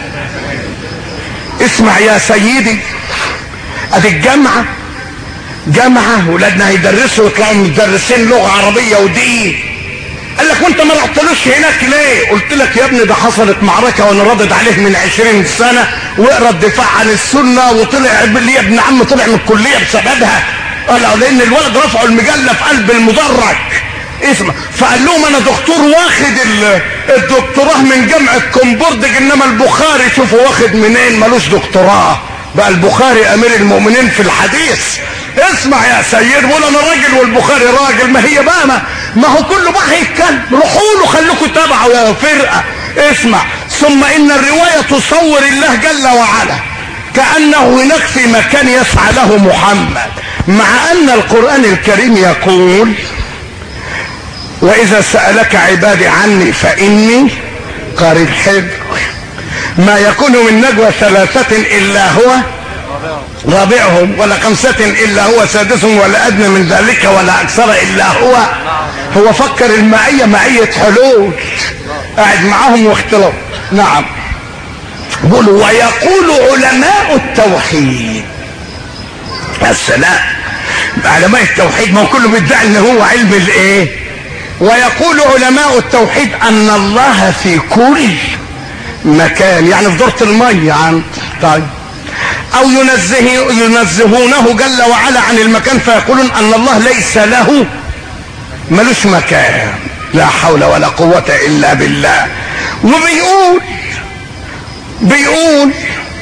اسمع يا سيدي ادي الجامعة جامعة ولادنا هيدرسوا ويطلعوا مدرسين لغة عربية ودين قال لك وانت ما رحتلوش هناك ليه قلت لك يا ابني ده حصلت معركة وانا ردد عليه من عشرين سنة واقرا الدفاع عن السنة وطلع لي ابن عم طلع من الكلية بسببها قال لان الولد رفعوا المجله في قلب المدرج اسمع فقال لهم انا دكتور واخد ال- الدكتوراه من جامعه كومبوردج انما البخاري شوفوا واخد منين ملوش دكتوراه بقى البخاري امير المؤمنين في الحديث اسمع يا سيد بقول انا راجل والبخاري راجل ما هي بقى ما, ما هو كله بقى هيتكلم روحوا له خليكم تابعوا يا فرقه اسمع ثم ان الروايه تصور الله جل وعلا كانه هناك في مكان يسعى له محمد مع ان القران الكريم يقول واذا سالك عبادي عني فاني قريب حب ما يكون من نجوى ثلاثة إلا هو رابعهم ولا خمسة إلا هو سادسهم ولا أدنى من ذلك ولا أكثر إلا هو هو فكر المعية معية حلول قاعد معاهم واختلط نعم قولوا ويقول علماء التوحيد السلام علماء التوحيد ما هو كله بيدعي ان هو علم الايه ويقول علماء التوحيد ان الله في كل مكان يعني في دورة المية عن طيب او ينزه ينزهونه جل وعلا عن المكان فيقولون ان الله ليس له ملوش مكان لا حول ولا قوة الا بالله وبيقول بيقول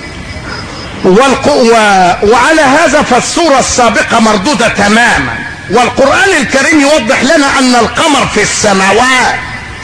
والقوة وعلى هذا فالصورة السابقة مردودة تماما والقرآن الكريم يوضح لنا أن القمر في السماوات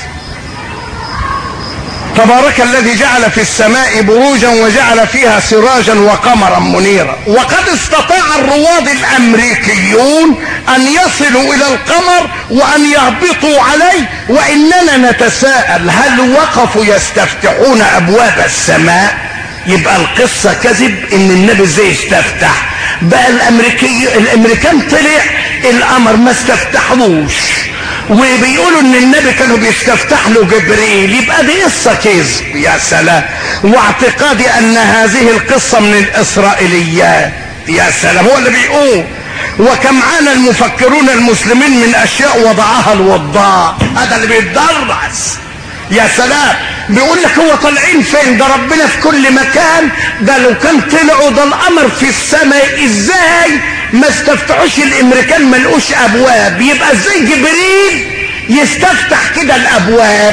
تبارك الذي جعل في السماء بروجا وجعل فيها سراجا وقمرا منيرا وقد استطاع الرواد الامريكيون ان يصلوا الى القمر وان يهبطوا عليه واننا نتساءل هل وقفوا يستفتحون ابواب السماء يبقى القصة كذب ان النبي ازاي استفتح بقى الامريكي الامريكان طلع القمر ما استفتحلوش وبيقولوا ان النبي كانوا بيستفتح له جبريل يبقى دي قصه كذب يا سلام واعتقادي ان هذه القصه من الاسرائيليات يا سلام هو اللي بيقول وكم عانى المفكرون المسلمين من اشياء وضعها الوضاء هذا اللي بيتدرس يا سلام بيقول لك هو طالعين فين ده ربنا في كل مكان ده لو كان طلعوا ده القمر في السماء ازاي ما استفتحوش الامريكان ما لقوش ابواب يبقى ازاي جبريل يستفتح كده الابواب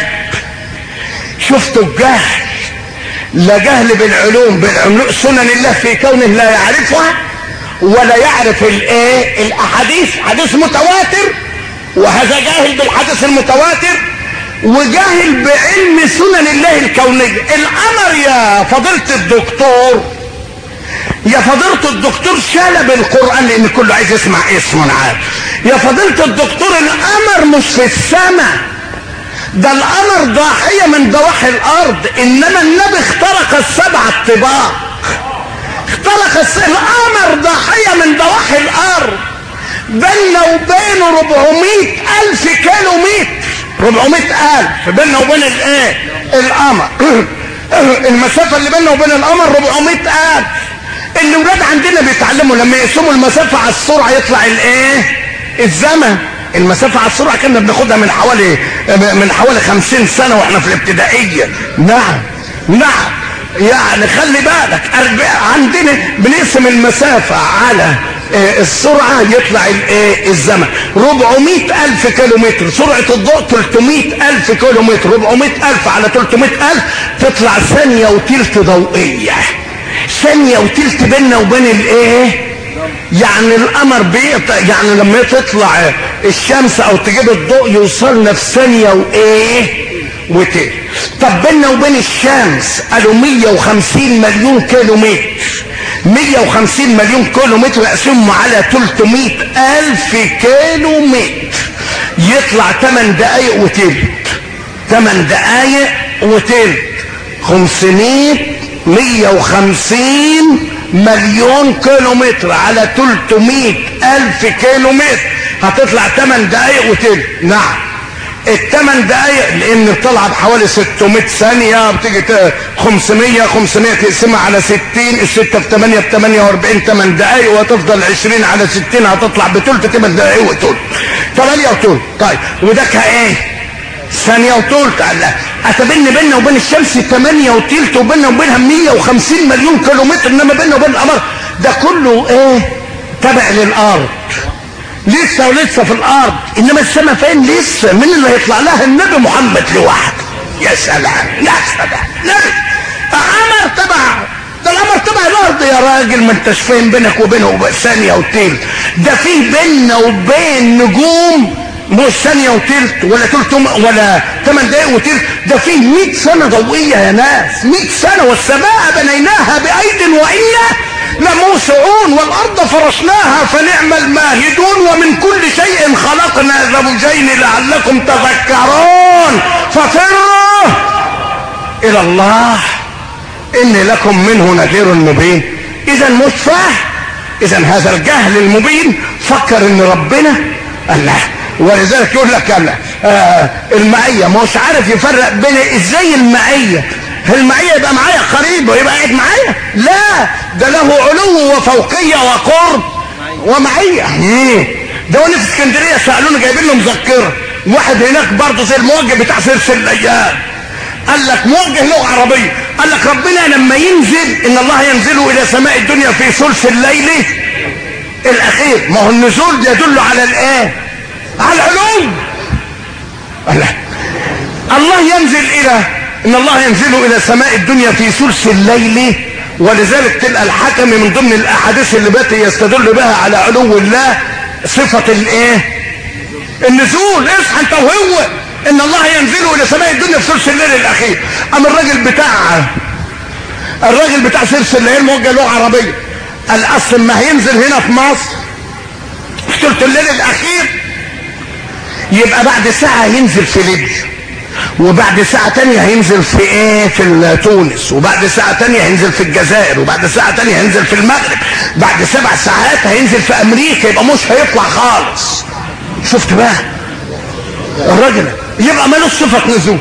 شفتوا الجهل لا جهل بالعلوم بالعلوم سنن الله في كونه لا يعرفها ولا يعرف الايه الاحاديث حديث متواتر وهذا جاهل بالحديث المتواتر وجاهل بعلم سنن الله الكونية الامر يا فضيلة الدكتور يا فضيلة الدكتور شلب القرآن لان كله عايز يسمع اسمه انا عارف يا فضيلة الدكتور الامر مش في السماء ده الامر ضاحية من ضواحي الارض انما النبي اخترق السبع الطباق اخترق الس... الامر ضاحية من ضواحي الارض بيننا وبينه 400 الف كيلو متر 400 الف بيننا وبين الايه القمر المسافة اللي بيننا وبين القمر 400 الف الاولاد عندنا بيتعلموا لما يقسموا المسافة على السرعة يطلع الايه الزمن المسافة على السرعة كنا بناخدها من حوالي من حوالي 50 سنة واحنا في الابتدائية نعم نعم يعني خلي بالك عندنا بنقسم المسافة على السرعة يطلع الايه الزمن 400 الف كيلو متر سرعة الضوء 300 الف كيلو متر 400 الف على 300 الف تطلع ثانية وتلت ضوئية ثانية وتلت بيننا وبين الايه يعني القمر بيقطع يعني لما تطلع الشمس او تجيب الضوء يوصلنا في ثانية وايه وتلت طب بيننا وبين الشمس قالوا 150 مليون كيلو متر 150 مليون كيلو متر اقسمهم على 300 الف كيلو متر يطلع 8 دقايق وتلت 8 دقايق وتلت 500 150 مليون كيلو متر على 300 الف كيلو متر هتطلع 8 دقايق وتلت نعم الثمان دقايق لان طلع بحوالي 600 ثانية بتيجي 500 500 تقسمها على 60 الستة في 8 في 48 8 دقايق وهتفضل 20 على 60 هتطلع بتلت 8 دقايق وتلت 8 وتلت طيب وده ايه؟ ثانية وتلت الله اتبني بيننا وبين الشمس 8 وتلت وبيننا وبينها 150 مليون كيلو متر انما بيننا وبين القمر ده كله ايه؟ تبع للارض لسه ولسه في الارض انما السماء فين لسه مين اللي هيطلع لها النبي محمد لوحده يا سلام يا سلام نبي امر تبع ده الامر تبع الارض يا راجل ما انتش فاهم بينك وبينه ثانيه وتلت ده فيه بيننا وبين نجوم مش ثانيه وتلت ولا تلت ولا 8 دقايق وتلت ده فيه 100 سنه ضوئيه يا ناس 100 سنه والسماء بنيناها بايد وايه لموسعون والارض فرشناها فنعم الماهدون ومن كل شيء خلقنا زوجين لعلكم تذكرون ففروا الى الله اني لكم منه نذير مبين اذا مش فاهم اذا هذا الجهل المبين فكر ان ربنا الله ولذلك يقول لك الله آه المعية مش عارف يفرق بين ازاي المعية المعية يبقى معايا قريب ويبقى قاعد معايا لا ده له علو وفوقية وقرب ومعية مم. ده وانا في اسكندرية سألوني جايبين له مذكرة واحد هناك برضه زي الموجه بتاع سيرس الايام قال لك موجه له عربية قال لك ربنا لما ينزل ان الله ينزل الى سماء الدنيا في ثلث الليل الاخير ما هو النزول يدل على الايه على العلوم الله الله ينزل الى ان الله ينزل الى سماء الدنيا في ثلث الليل ولذلك تلقى الحكم من ضمن الاحاديث اللي بات يستدل بها على علو الله صفة الايه النزول اصحى انت وهو ان الله ينزل الى سماء الدنيا في ثلث الليل الاخير اما الراجل بتاع الراجل بتاع ثلث الليل موجه له عربيه الاصل ما هينزل هنا في مصر في ثلث الليل الاخير يبقى بعد ساعة هينزل في ليبيا وبعد ساعة تانية هينزل في ايه في تونس وبعد ساعة تانية هينزل في الجزائر وبعد ساعة تانية هينزل في المغرب بعد سبع ساعات هينزل في امريكا يبقى مش هيطلع خالص شفت بقى الراجل يبقى مالوش صفة نزول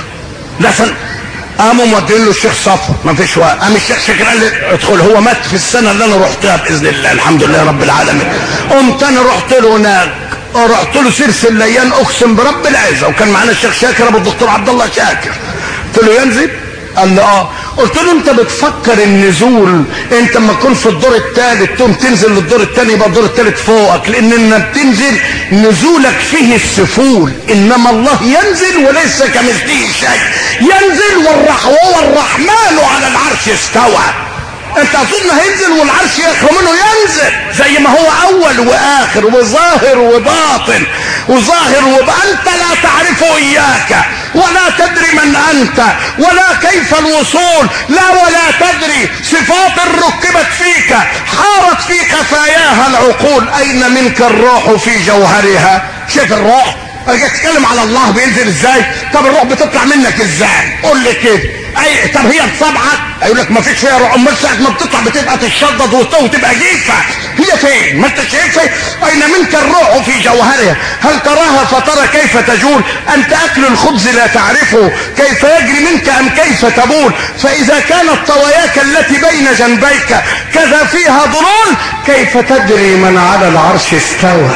لحسن قاموا مودين له الشيخ صفر ما فيش وقت قام الشيخ شكر قال لي ادخل هو مات في السنه اللي انا رحتها باذن الله الحمد لله رب العالمين قمت انا رحت له هناك رحت له سيرس الليان اقسم برب العزه وكان معانا الشيخ شاكر ابو الدكتور عبد الله شاكر قلت له ينزل قال لي اه قلت له انت بتفكر النزول انت لما تكون في الدور الثالث تقوم تنزل للدور الثاني يبقى الدور الثالث فوقك لان لما بتنزل نزولك فيه السفول انما الله ينزل وليس كمثله شيء ينزل والرح وهو الرحمن على العرش استوى انت اظن هينزل والعرش يخلو منه ينزل زي ما هو اول واخر وظاهر وباطن وظاهر وباطن انت لا تعرف اياك ولا تدري من انت ولا كيف الوصول لا ولا تدري صفات ركبت فيك حارت في خفاياها العقول اين منك الروح في جوهرها شايف الروح اجي اتكلم على الله بينزل ازاي طب الروح بتطلع منك ازاي قول لي كده اي طب هي بصبعك يقول لك ما فيش فيها روح امال ساعه ما بتطلع بتبقى تشدد وتبقى جيفه هي فين ما انت شايفها اين منك الروح في جوهرها هل تراها فترى كيف تجول انت اكل الخبز لا تعرفه كيف يجري منك ام كيف تبول فاذا كانت طواياك التي بين جنبيك كذا فيها ضلول كيف تدري من على العرش استوى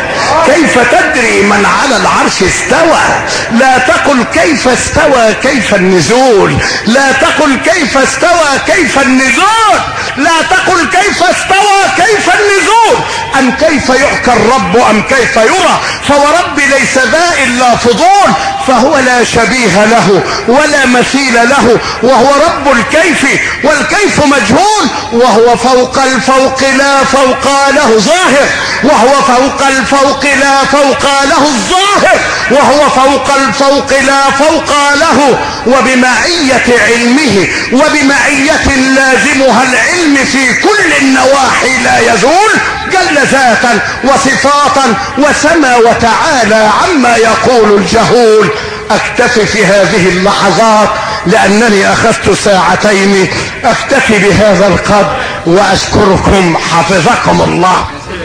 كيف تدري من على العرش استوى لا تقل كيف استوى كيف النزول لا تقل كيف استوى كيف النزول لا تقل كيف استوى كيف النزول ام كيف يحكى الرب ام كيف يرى فوربي ليس ذا الا فضول فهو لا شبيه له ولا مثيل له وهو رب الكيف والكيف مجهول وهو فوق الفوق لا فوق له ظاهر وهو فوق الفوق لا فوق له الظاهر وهو فوق الفوق لا فوق له وبمعية علمه وبمعية لازمها العلم في كل النواحي لا يزول جل ذاتا وصفاتا وسما وتعالى عما يقول الجهول اكتفي في هذه اللحظات لانني اخذت ساعتين اكتفي بهذا القدر واشكركم حفظكم الله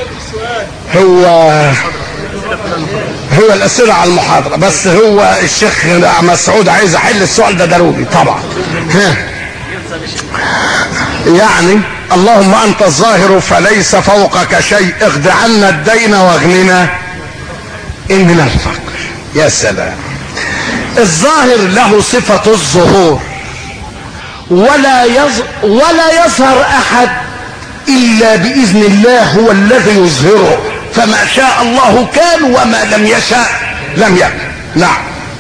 هو هو الاسئله على المحاضره بس هو الشيخ مسعود عايز احل السؤال ده ضروري طبعا ها. يعني اللهم انت الظاهر فليس فوقك شيء اغد عنا الدين واغننا ان من الفقر يا سلام الظاهر له صفة الظهور ولا يظ... ولا يظهر احد الا باذن الله هو الذي يظهره فما شاء الله كان وما لم يشاء لم يكن نعم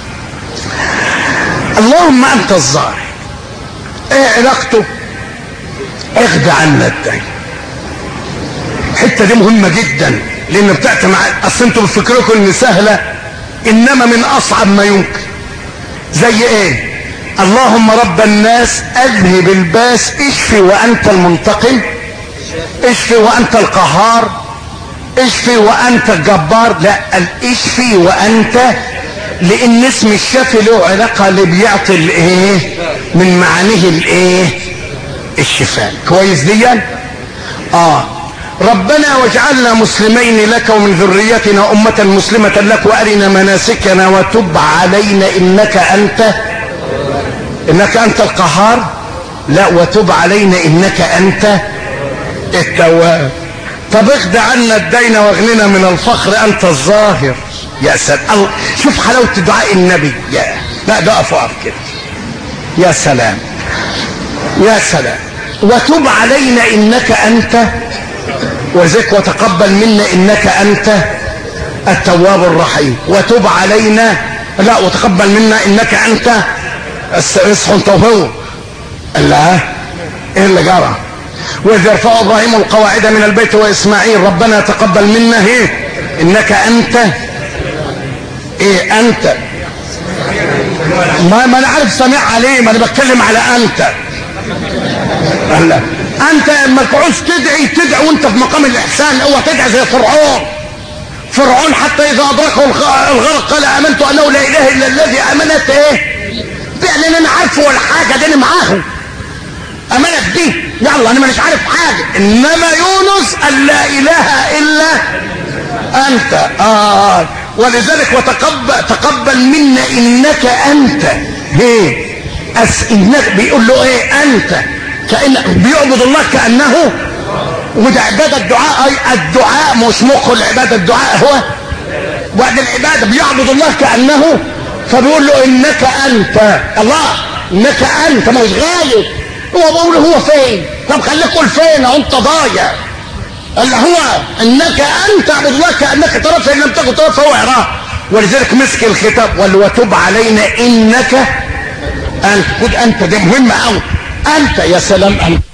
اللهم انت الظاهر ايه علاقته اخد عنا الدين الحته دي مهمه جدا لان بتاعت مع اصل انتوا بتفكركم ان سهله انما من اصعب ما يمكن زي ايه اللهم رب الناس اذهب الباس اشفي وانت المنتقم اشفي وانت القهار اشفي وانت الجبار لا الاشفي وانت لان اسم الشافي له علاقه اللي بيعطي الايه من معانيه الايه الشفاء كويس ديا اه ربنا واجعلنا مسلمين لك ومن ذريتنا أمة مسلمة لك وأرنا مناسكنا وتب علينا إنك أنت إنك أنت القهار لا وتب علينا إنك أنت التواب طب اخد عنا الدين واغننا من الفخر أنت الظاهر يا سلام شوف حلاوة دعاء النبي يا لا ده أفوار كده يا سلام يا سلام وتب علينا إنك أنت وذك وتقبل منا انك انت التواب الرحيم وتب علينا لا وتقبل منا انك انت السرسح توفو الله ايه اللي جرى واذ يرفع ابراهيم القواعد من البيت واسماعيل ربنا تقبل منا ايه انك انت ايه انت ما ما انا عارف سميع عليه ما انا بتكلم على انت الله انت لما تعوز تدعي تدعي وانت في مقام الاحسان اوعى تدعي زي فرعون فرعون حتى اذا ادركه الغرق قال امنت انه لا اله الا الذي امنت ايه لان انا عارفه ولا حاجه ده انا معاهم امنت دي يلا انا مش عارف حاجه انما يونس قال لا اله الا انت اه ولذلك وتقبل تقبل منا انك انت ايه أس انك بيقول له ايه انت كأن بيعبد الله كأنه وده عبادة الدعاء أي الدعاء مش مخ العبادة الدعاء هو وبعد العبادة بيعبد الله كأنه فبيقول له إنك أنت الله إنك أنت مش غايب هو بيقول هو فين طب خليك قول فين أنت ضايع اللي هو إنك أنت اعبد الله كأنك ترى فإن لم تكن ترى فهو يراه ولذلك مسك الخطاب وقال وتب علينا إنك أنت قل أنت ده مهم أوي أنت يا سلام أنت